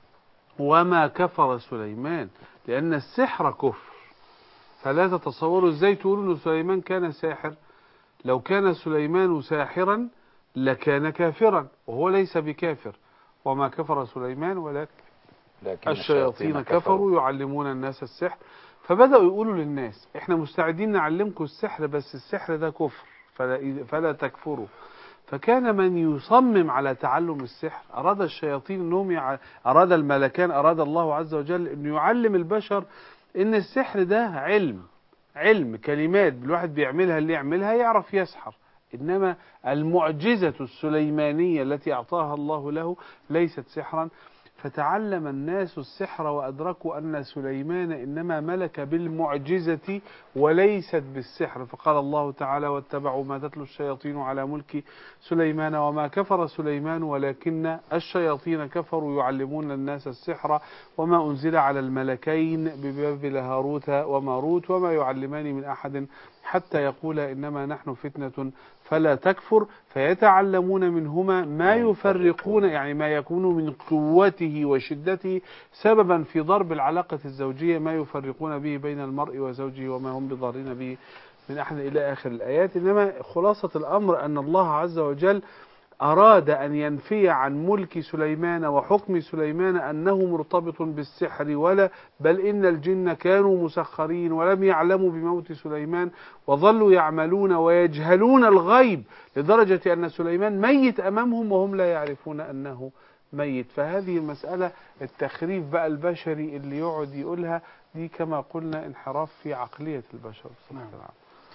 وما كفر سليمان لأن السحر كفر فلا تتصوروا ازاي تقولوا ان سليمان كان ساحر لو كان سليمان ساحرا لكان كافرا وهو ليس بكافر وما كفر سليمان ولكن لكن الشياطين كفروا يعلمون الناس السحر فبدأوا يقولوا للناس احنا مستعدين نعلمكم السحر بس السحر ده كفر فلا, فلا تكفروا فكان من يصمم على تعلم السحر أراد الشياطين أنهم يع... أراد الملكان أراد الله عز وجل أن يعلم البشر أن السحر ده علم علم كلمات الواحد بيعملها اللي يعملها يعرف يسحر إنما المعجزة السليمانية التي أعطاها الله له ليست سحرا فتعلم الناس السحر وأدركوا أن سليمان إنما ملك بالمعجزة وليست بالسحر فقال الله تعالى واتبعوا ما تتلو الشياطين على ملك سليمان وما كفر سليمان ولكن الشياطين كفروا يعلمون الناس السحر وما أنزل على الملكين ببابل هاروت وماروت وما يعلمان من أحد حتى يقول إنما نحن فتنة فلا تكفر فيتعلمون منهما ما يفرقون يعني ما يكون من قوته وشدته سببا في ضرب العلاقة الزوجية ما يفرقون به بين المرء وزوجه وما هم بضارين به من أحد إلى آخر الآيات إنما خلاصة الأمر أن الله عز وجل أراد أن ينفي عن ملك سليمان وحكم سليمان أنه مرتبط بالسحر ولا بل إن الجن كانوا مسخرين ولم يعلموا بموت سليمان وظلوا يعملون ويجهلون الغيب لدرجة أن سليمان ميت أمامهم وهم لا يعرفون أنه ميت فهذه المسألة التخريف بقى البشري اللي يقعد يقولها دي كما قلنا انحراف في عقلية البشر بصفة نعم. عامة.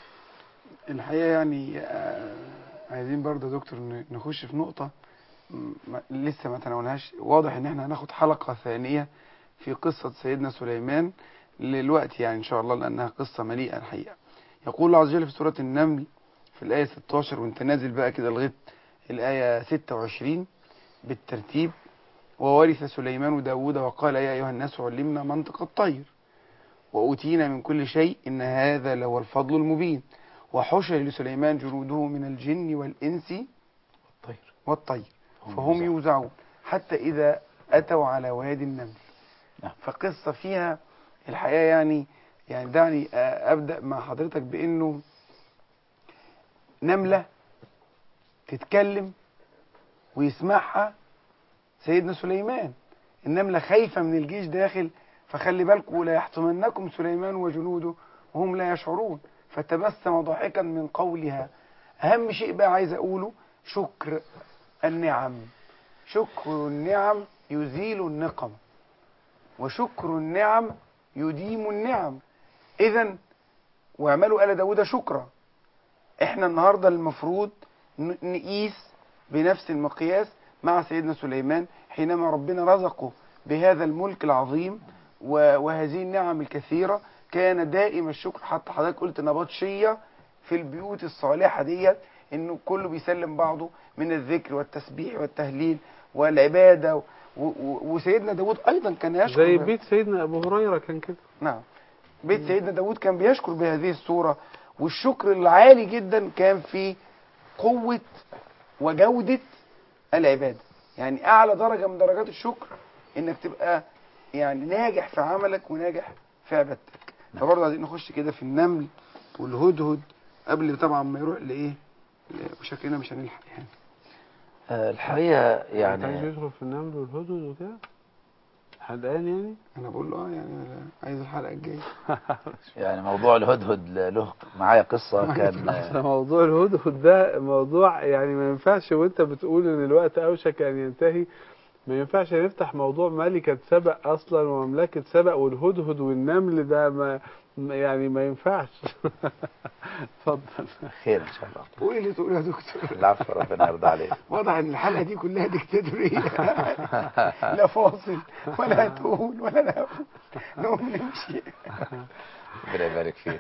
الحقيقة يعني آه، عايزين برضه يا دكتور ن- نخش في نقطة م- ما- لسه ما تناولناش واضح ان احنا هناخد حلقة ثانية في قصة سيدنا سليمان للوقت يعني ان شاء الله لانها قصة مليئة الحقيقة يقول الله عز وجل في سورة النمل في الآية 16 وانت نازل بقى كده لغاية الآية 26 بالترتيب وورث سليمان داود وقال يا أيها الناس علمنا منطق الطير وأوتينا من كل شيء إن هذا لهو الفضل المبين وحشر لسليمان جنوده من الجن والإنس الطير والطير فهم يوزعون حتى إذا أتوا على وادي النمل نعم. فقصة فيها الحقيقة يعني يعني دعني آه، أبدأ مع حضرتك بأنه نملة تتكلم ويسمعها سيدنا سليمان النملة خايفة من الجيش داخل فخلي بالكم لا يحطمنكم سليمان وجنوده وهم لا يشعرون فتبسم ضاحكا من قولها أهم شيء بقى عايز أقوله شكر النعم شكر النعم يزيل النقم وشكر النعم يديم النعم إذا واعملوا آل داود شكرا احنا النهاردة المفروض ن- نقيس بنفس المقياس مع سيدنا سليمان حينما ربنا رزقه بهذا الملك العظيم و- وهذه النعم الكثيرة كان دائم الشكر حتى حضرتك قلت نبطشية في البيوت الصالحة ديت انه كله بيسلم بعضه من الذكر والتسبيح والتهليل والعبادة و- و- وسيدنا داود ايضا كان يشكر زي ب- بيت سيدنا ابو هريره كان كده نعم بيت سيدنا داود كان بيشكر بهذه الصورة والشكر العالي جدا كان في قوة وجودة العبادة يعني أعلى درجة من درجات الشكر إنك تبقى يعني ناجح في عملك وناجح في عبادتك فبرضه عايزين نخش كده في النمل والهدهد قبل طبعا ما يروح لإيه ل- وشكلنا مش هنلحق يعني آه، الحقيقة عايز يعني يدخل في النمل والهدهد وكده حدقان يعني أنا بقول له آه يعني أنا عايز الحلقة الجاية يعني موضوع الهدهد له معايا قصة كان أصل موضوع الهدهد ده موضوع يعني ما ينفعش وانت بتقول ان الوقت اوشك ان ينتهي ما ينفعش نفتح موضوع ملكة سبأ اصلا ومملكة سبأ والهدهد والنمل ده ما ما- يعني ما ينفعش اتفضل خير إن شاء الله قول اللي تقوله يا دكتور العفو ربنا يرضى عليك واضح ان الحلقه دي كلها ديكتاتوريه لا فاصل ولا تقول ولا نقول نقوم نمشي ربنا يبارك فيه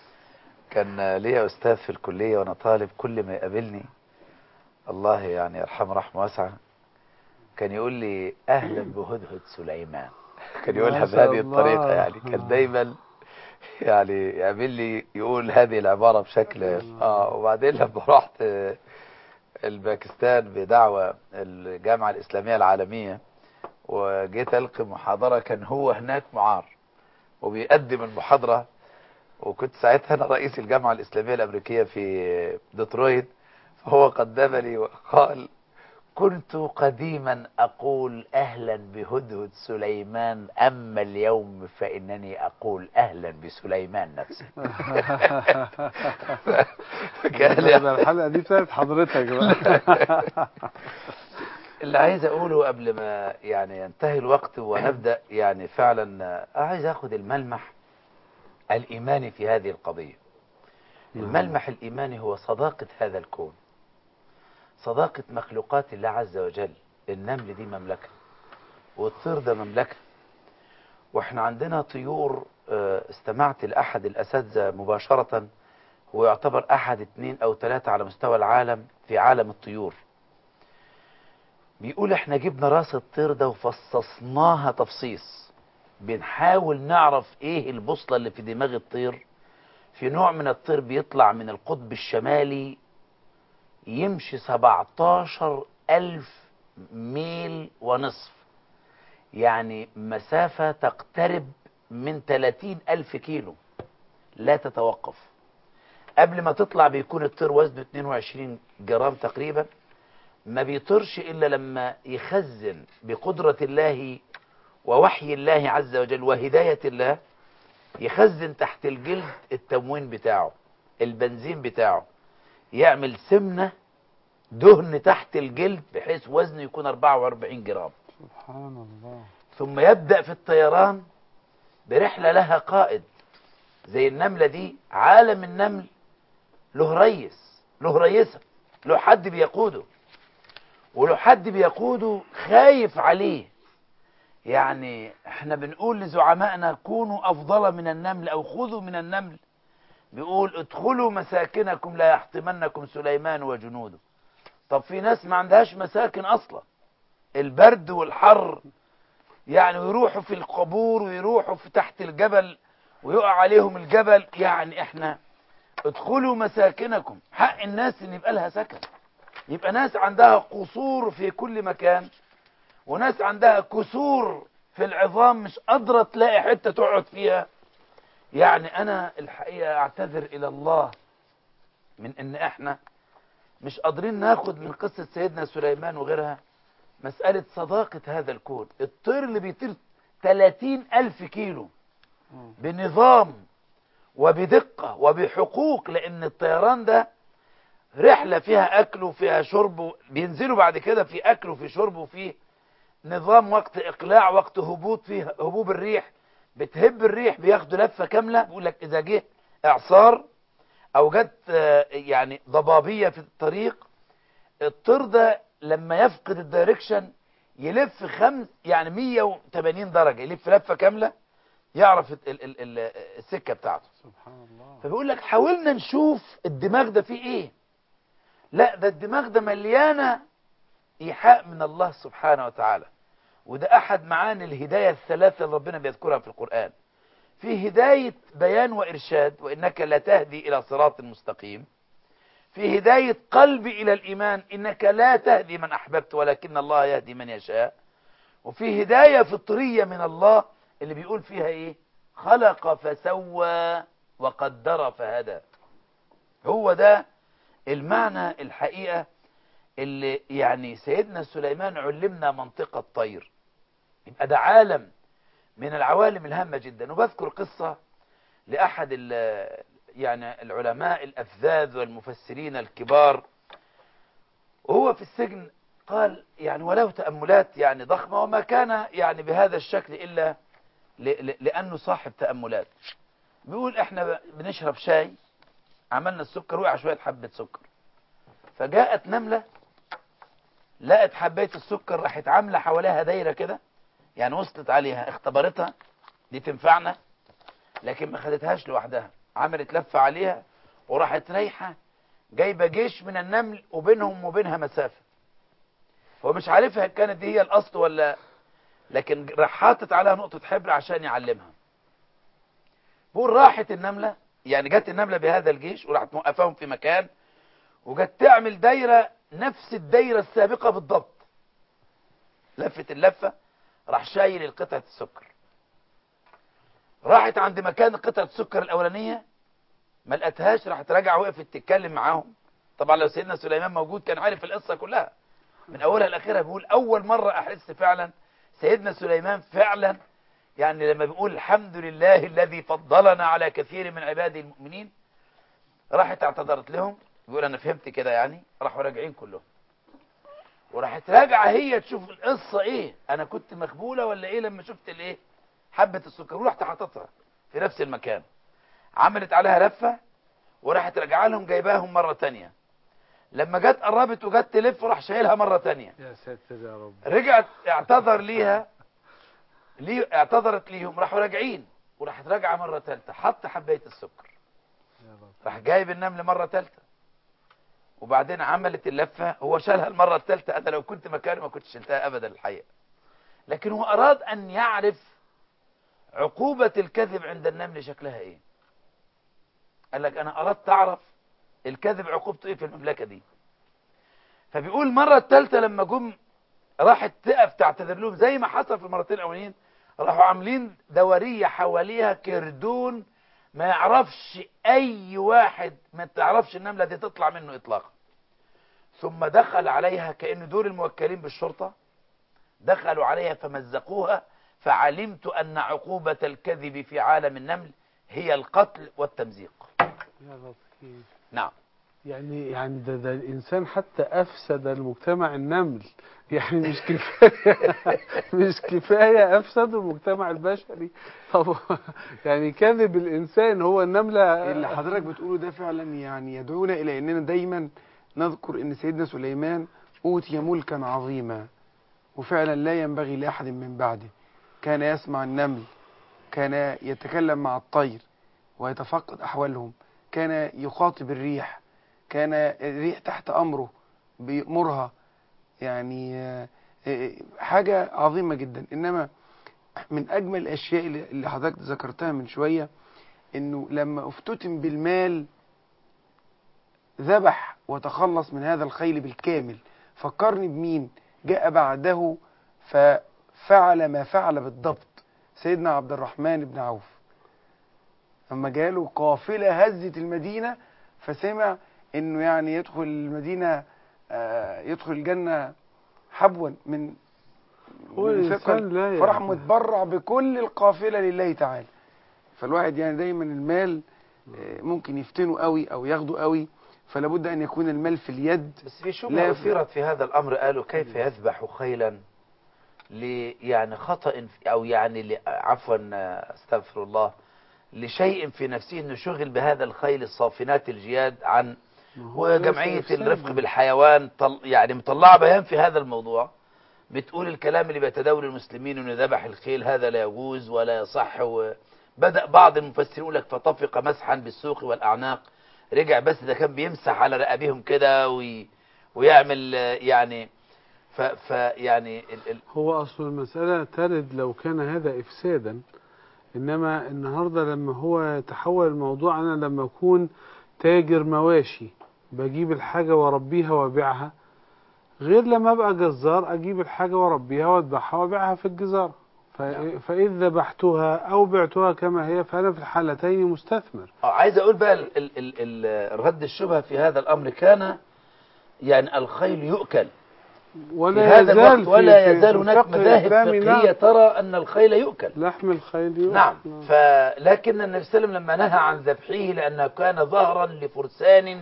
كان ليا أستاذ في الكلية وأنا طالب كل ما يقابلني الله يعني يرحمه رحمة واسعة كان يقول لي أهلا بهدهد سليمان كان يقولها ما شاء بهذه الطريقة الله. يعني كان دايما يعني يقابلني يقول هذه العبارة بشكل اه وبعدين لما رحت آه، الباكستان بدعوة الجامعة الإسلامية العالمية وجيت ألقي محاضرة كان هو هناك معار وبيقدم المحاضرة وكنت ساعتها أنا رئيس الجامعة الإسلامية الأمريكية في ديترويت فهو قدمني وقال كنت قديما أقول أهلا بهدهد سليمان أما اليوم فإنني أقول أهلا بسليمان نفسه فكان يبقى الحلقة دي بتاعت حضرتك بقى اللي عايز اقوله قبل ما يعني ينتهي الوقت ونبدا يعني فعلا آه، عايز اخد الملمح الايماني في هذه القضيه الملمح الايماني هو صداقه هذا الكون صداقه مخلوقات الله عز وجل النمل دي مملكه والطير ده مملكه واحنا عندنا طيور آه، استمعت لاحد الاساتذه مباشره هو يعتبر احد اثنين او ثلاثه على مستوى العالم في عالم الطيور بيقول احنا جبنا راس الطير ده وفصصناها تفصيص بنحاول نعرف ايه البوصلة اللي في دماغ الطير في نوع من الطير بيطلع من القطب الشمالي يمشي 17 ألف ميل ونصف يعني مسافة تقترب من 30 ألف كيلو لا تتوقف قبل ما تطلع بيكون الطير وزنه 22 جرام تقريبا ما بيطرش إلا لما يخزن بقدرة الله ووحي الله عز وجل وهداية الله يخزن تحت الجلد التموين بتاعه البنزين بتاعه يعمل سمنة دهن تحت الجلد بحيث وزنه يكون 44 جرام سبحان الله ثم يبدأ في الطيران برحلة لها قائد زي النملة دي عالم النمل له ريس له ريسة له حد بيقوده ولو حد بيقوده خايف عليه يعني احنا بنقول لزعمائنا كونوا افضل من النمل او خذوا من النمل بيقول ادخلوا مساكنكم لا يحطمنكم سليمان وجنوده طب في ناس ما عندهاش مساكن اصلا البرد والحر يعني ويروحوا في القبور ويروحوا في تحت الجبل ويقع عليهم الجبل يعني احنا ادخلوا مساكنكم حق الناس ان يبقى لها سكن يبقى ناس عندها قصور في كل مكان وناس عندها كسور في العظام مش قادرة تلاقي حتة تقعد فيها يعني أنا الحقيقة أعتذر إلى الله من إن إحنا مش قادرين ناخد من قصة سيدنا سليمان وغيرها مسألة صداقة هذا الكون الطير اللي بيطير 30 ألف كيلو بنظام وبدقة وبحقوق لأن الطيران ده رحلة فيها أكل وفيها شرب بينزلوا بعد كده في أكل وفي شرب وفي نظام وقت إقلاع وقت هبوط فيه هبوب الريح بتهب الريح بياخدوا لفة كاملة بيقول لك إذا جه إعصار أو جت آه، يعني ضبابية في الطريق الطير ده لما يفقد الدايركشن يلف خمس يعني 180 درجة يلف لفة كاملة يعرف ال- ال- ال- السكة بتاعته سبحان الله فبيقول لك حاولنا نشوف الدماغ ده فيه ايه لا ده الدماغ ده مليانة إيحاء من الله سبحانه وتعالى وده أحد معاني الهداية الثلاثة اللي ربنا بيذكرها في القرآن في هداية بيان وإرشاد وإنك لا تهدي إلى صراط مستقيم في هداية قلب إلى الإيمان إنك لا تهدي من أحببت ولكن الله يهدي من يشاء وفي هداية فطرية من الله اللي بيقول فيها إيه خلق فسوى وقدر فهدى هو ده المعنى الحقيقة اللي يعني سيدنا سليمان علمنا منطقة طير يبقى ده عالم من العوالم الهامة جدا وبذكر قصة لأحد ال- يعني العلماء الأفذاذ والمفسرين الكبار وهو في السجن قال يعني وله تأملات يعني ضخمة وما كان يعني بهذا الشكل إلا ل- ل- لأنه صاحب تأملات بيقول احنا ب- بنشرب شاي عملنا السكر وقع شوية حبة سكر فجاءت نملة لقت حباية السكر راحت عاملة حواليها دايرة كده يعني وصلت عليها اختبرتها دي تنفعنا لكن ما خدتهاش لوحدها عملت لفة عليها وراحت رايحة جايبة جيش من النمل وبينهم وبينها مسافة هو مش عارفها كانت دي هي الأصل ولا لكن راح حاطط عليها نقطة حبر عشان يعلمها بقول راحت النملة يعني جت النملة بهذا الجيش وراحت موقفاهم في مكان وجت تعمل دايرة نفس الدايرة السابقة بالضبط لفت اللفة راح شايل القطعة السكر راحت عند مكان قطعة السكر الأولانية ما لقتهاش راحت راجعة وقفت تتكلم معاهم طبعا لو سيدنا سليمان موجود كان عارف القصة كلها من أولها لآخرها بيقول أول مرة أحس فعلا سيدنا سليمان فعلا يعني لما بيقول الحمد لله الذي فضلنا على كثير من عباده المؤمنين راحت اعتذرت لهم بيقول انا فهمت كده يعني راحوا راجعين كلهم وراحت راجعه هي تشوف القصه ايه انا كنت مخبوله ولا ايه لما شفت الايه حبه السكر ورحت حاططها في نفس المكان عملت عليها لفه وراحت راجعه لهم جايباهم مره تانية لما جت قربت وجت تلف راح شايلها مره تانية يا ساتر يا رب رجعت اعتذر ليها ليه اعتذرت ليهم راحوا راجعين وراحت راجعه مره ثالثه حط حبايه السكر يا رب راح جايب النمل مرة ثالثة وبعدين عملت اللفة هو شالها المرة الثالثة أنا لو كنت مكانه ما كنتش شلتها أبدا الحقيقة لكن هو أراد أن يعرف عقوبة الكذب عند النمل شكلها إيه قال لك أنا أردت أعرف الكذب عقوبته إيه في المملكة دي فبيقول مرة الثالثة لما جم راحت تقف تعتذر لهم زي ما حصل في المرتين الأولين راحوا عاملين دورية حواليها كردون ما يعرفش اي واحد ما تعرفش النملة دي تطلع منه اطلاقا ثم دخل عليها كأن دول الموكلين بالشرطة دخلوا عليها فمزقوها فعلمت أن عقوبة الكذب في عالم النمل هي القتل والتمزيق يا لطيف نعم يعني يعني ده, ده الإنسان حتى أفسد المجتمع النمل يعني مش كفاية مش كفاية أفسد المجتمع البشري طب يعني كذب الإنسان هو النملة اللي حضرتك بتقوله ده فعلا يعني يدعونا الى اننا دايما نذكر ان سيدنا سليمان اوتي ملكا عظيما وفعلا لا ينبغي لاحد من بعده كان يسمع النمل كان يتكلم مع الطير ويتفقد احوالهم كان يخاطب الريح كان الريح تحت امره بيأمرها يعني آه، آه، حاجة عظيمة جدا انما من اجمل الاشياء اللي اللي حضرتك ذكرتها من شوية انه لما افتتن بالمال ذبح وتخلص من هذا الخيل بالكامل فكرني بمين جاء بعده ففعل ما فعل بالضبط سيدنا عبد الرحمن بن عوف لما جاله قافلة هزت المدينة فسمع انه يعني يدخل المدينة آه، يدخل الجنة حبوا من هو من الإنسان ثقل لا فراح يعني. متبرع بكل القافلة لله تعالى فالواحد يعني دايما المال آه، ممكن يفتنوا قوي او ياخدوا قوي فلا بد ان يكون المال في اليد بس في لا شبهة يفرق. أثيرت في هذا الأمر قالوا كيف يذبح خيلا ل يعني خطأ في- أو يعني ل- عفوا آه، استغفر الله لشيء في نفسه انه شغل بهذا الخيل الصافنات الجياد عن ما هو ليس وجمعية إفسادا. الرفق بالحيوان طل يعني مطلعة بيان في هذا الموضوع بتقول الكلام اللي بيتداول المسلمين انه ذبح الخيل هذا لا يجوز ولا يصح وبدأ بعض المفسرين يقول لك فطفق مسحا بالسوق والأعناق رجع بس ده كان بيمسح على رقابهم كده وي ويعمل آه، يعني ف, ف يعني ال ال هو أصل المسألة ترد لو كان هذا إفسادا إنما النهاردة لما هو تحول الموضوع أنا لما أكون تاجر مواشي بجيب الحاجة وأربيها وأبيعها غير لما أبقى جزار أجيب الحاجة وأربيها وأذبحها وأبيعها في الجزارة ف- نعم. فإذ ذبحتها أو بعتها كما هي فأنا في الحالتين مستثمر آه، عايز اقول بقى ال ال ال ال رد الشبهة في هذا الامر كان يعني الخيل يؤكل في ولا هذا يزال الوقت في- ولا في- يزال في هناك الفقه مذاهب الإسلامي فقهية نعم. ترى أن الخيل يؤكل لحم الخيل يؤكل. نعم فلكن النبي صلى الله عليه وسلم لما نهى عن ذبحه لأنه كان ظهرا لفرسان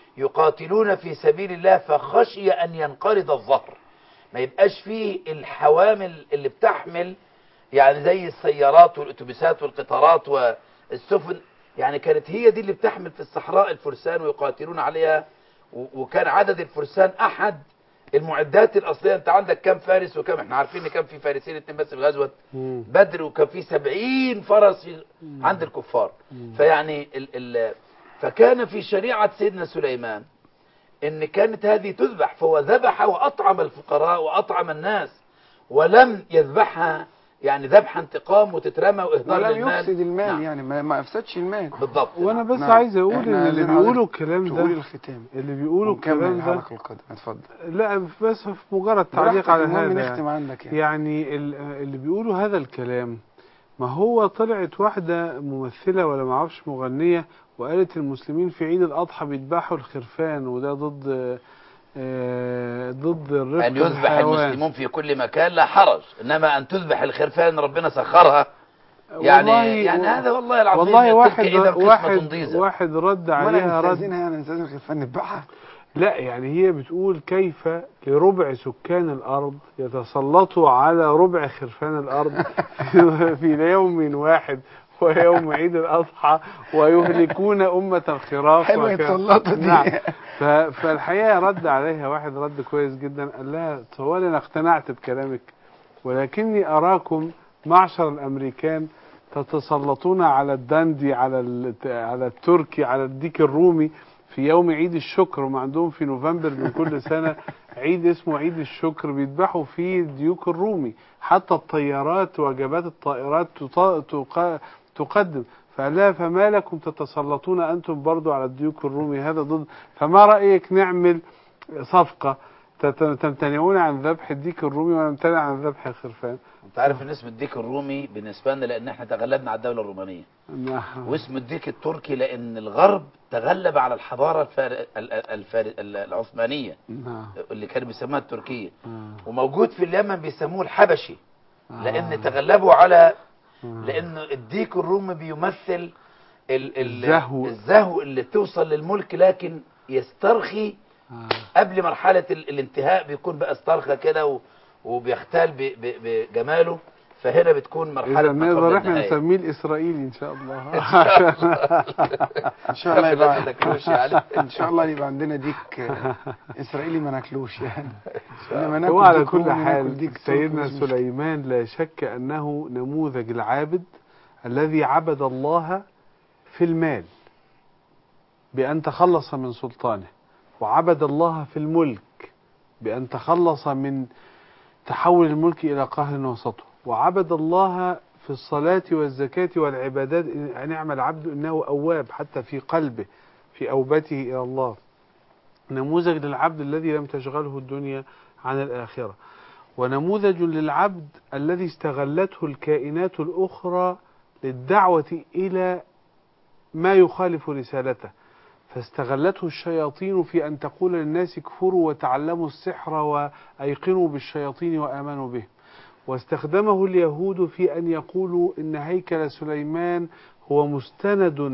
يقاتلون في سبيل الله فخشي أن ينقرض الظهر ما يبقاش فيه الحوامل اللي بتحمل يعني زي السيارات والأتوبيسات والقطارات والسفن يعني كانت هي دي اللي بتحمل في الصحراء الفرسان ويقاتلون عليها و- وكان عدد الفرسان أحد المعدات الأصلية أنت عندك كم فارس وكم احنا عارفين ان كان في فارسين اتنين بس في غزوة مم. بدر وكان في سبعين فرس في- عند الكفار مم. فيعني ال ال فكان في شريعة سيدنا سليمان ان كانت هذه تذبح فهو ذبح واطعم الفقراء واطعم الناس ولم يذبحها يعني ذبح انتقام وتترمى واهدار ولم للمال يفسد المال نعم. يعني ما, ما افسدش المال بالضبط وانا بس نعم. عايز اقول إحنا ان اللي عايزين بيقولوا حضرتك الكلام تقول ده الختام اللي بيقولوا ونكمل الكلام ده الحلقة القادمة اتفضل لا بس في مجرد تعليق براحتك، على المهم هذا نختم يعني, عندك يعني. يعني ال- اللي بيقولوا هذا الكلام ما هو طلعت واحدة ممثلة ولا معرفش مغنية وقالت المسلمين في عيد الأضحى بيذبحوا الخرفان وده ضد آه، ضد الرفق ان يذبح بالحيوان. المسلمون في كل مكان لا حرج انما ان تذبح الخرفان ربنا سخرها يعني والله- يعني هذا والله العظيم والله تلك واحد إذا قسمة واحد ضيزة. واحد رد وانا عليها رد نستاذنها يعني نستاذن الخرفان نذبحها لا يعني هي بتقول كيف لربع سكان الأرض يتسلطوا على ربع خرفان الأرض في- في يوم واحد ويوم عيد الأضحى ويهلكون أمة الخراف حلوة وك- يتسلطوا دي. نعم ف- فالحقيقة رد عليها واحد رد كويس جدا قال لها طوال أنا اقتنعت بكلامك ولكني أراكم معشر الأمريكان تتسلطون على الدندي على ال- على التركي على الديك الرومي في يوم عيد الشكر وما عندهم في نوفمبر من كل سنة عيد اسمه عيد الشكر بيذبحوا فيه الديوك الرومي حتى الطيارات وجبات الطائرات تط- تق- تقدم فقال لها فما لكم تتسلطون أنتم برضو على الديوك الرومي هذا ضد فما رأيك نعمل صفقة تت- تمتنعون عن ذبح الديك الرومي ونمتنع عن ذبح الخرفان انت عارف ان اسم الديك الرومي بالنسبه لنا لان احنا تغلبنا على الدوله الرومانيه نعم. واسم الديك التركي لان الغرب تغلب على الحضاره الفار... ال- الفار... ال- العثمانيه نعم اللي كانوا بيسموها التركيه آه. وموجود في اليمن بيسموه الحبشي آه. لان تغلبوا على آه. لان الديك الرومي بيمثل ال... ال... الزهو. الزهو اللي توصل للملك لكن يسترخي آه. قبل مرحلة ال- الانتهاء بيكون بقى استرخى كده و- وبيختال ب- ب- بجماله فهنا بتكون مرحلة إذا ما قبل نقدر احنا النهاية. نسميه الإسرائيلي إن شاء الله ان شاء الله لا يبقى تاكلوش يعني. ان شاء الله يبقى عندنا ديك آه، اسرائيلي ما ناكلوش يعني إنما ناكل هو على ديك كل رومي، ناكل حال ديك تركي، سيدنا مش مشكلة. سليمان لا شك أنه نموذج العابد الذي عبد الله في المال بأن تخلص من سلطانه وعبد الله في الملك بأن تخلص من تحول الملك إلى قهر وسطه وعبد الله في الصلاة والزكاة والعبادات إن نعم العبد إنه أواب حتى في قلبه في أوبته إلى الله نموذج للعبد الذي لم تشغله الدنيا عن الآخرة ونموذج للعبد الذي استغلته الكائنات الأخرى للدعوة إلى ما يخالف رسالته فاستغلته الشياطين في أن تقول للناس كفروا وتعلموا السحر وأيقنوا بالشياطين وآمنوا به واستخدمه اليهود في أن يقولوا إن هيكل سليمان هو مستند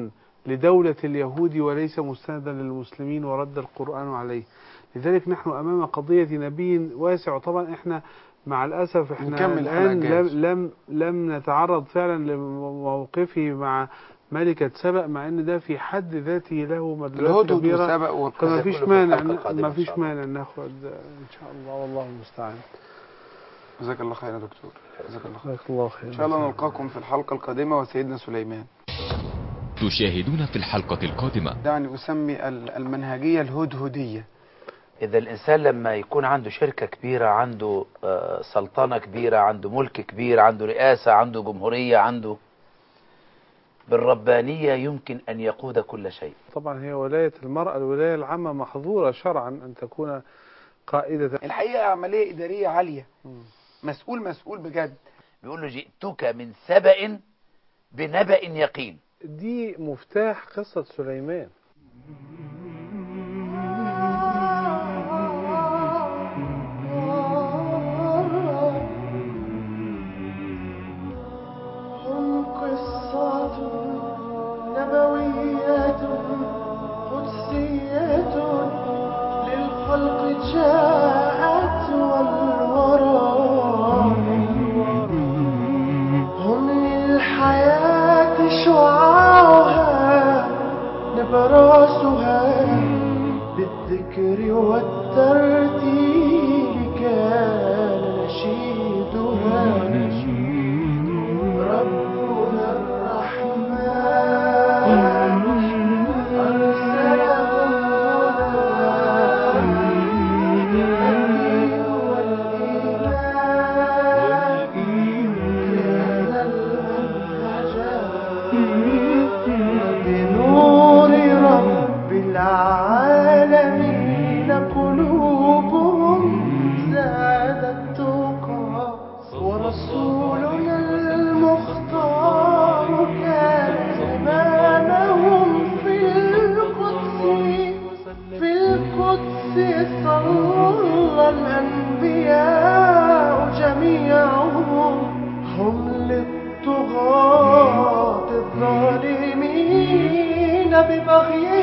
لدولة اليهود وليس مستندا للمسلمين ورد القرآن عليه لذلك نحن أمام قضية نبي واسع وطبعا إحنا مع الأسف إحنا نكمل الحلقة الآن الجاية. لم, لم, لم نتعرض فعلا لموقفه مع ملكة سبأ مع أن ده في حد ذاته له مدلولات الهدهد كبيرة وسبق والقصة فما ده فيش كله في مانع الحلقة القادمة ما إن فيش شاء الله. مانع ناخد ان شاء الله والله المستعان جزاك الله خير يا دكتور جزاك الله خير جزاك الله خير ان شاء الله نلقاكم في الحلقة القادمة وسيدنا سليمان تشاهدون في الحلقة القادمة دعني أسمي ال- المنهجية الهدهدية إذا الإنسان لما يكون عنده شركة كبيرة عنده آه، سلطنة كبيرة عنده ملك كبير عنده رئاسة عنده جمهورية عنده بالربانية يمكن أن يقود كل شيء طبعا هي ولاية المرأة الولاية العامة محظورة شرعا أن تكون قائدة الحقيقة عملية إدارية عالية مسؤول مسؤول بجد بيقول له جئتك من سبأ بنبأ يقين دي مفتاح قصة سليمان هم قصة نبوية قدسية للخلق جاءت والورى هم للحياة شعاعها نبراسها بالذكر والترتيب كان نشيدها ربنا الرحمن أرسلهم هدى الدين والإيمان كان المنهجا بنور رب العالمين قلوبهم زادت تقى ورسولنا المختار كان إمامهم في القدس في القدس صلى الأنبياء جميعهم هم للطغاة الظالمين ببغيهم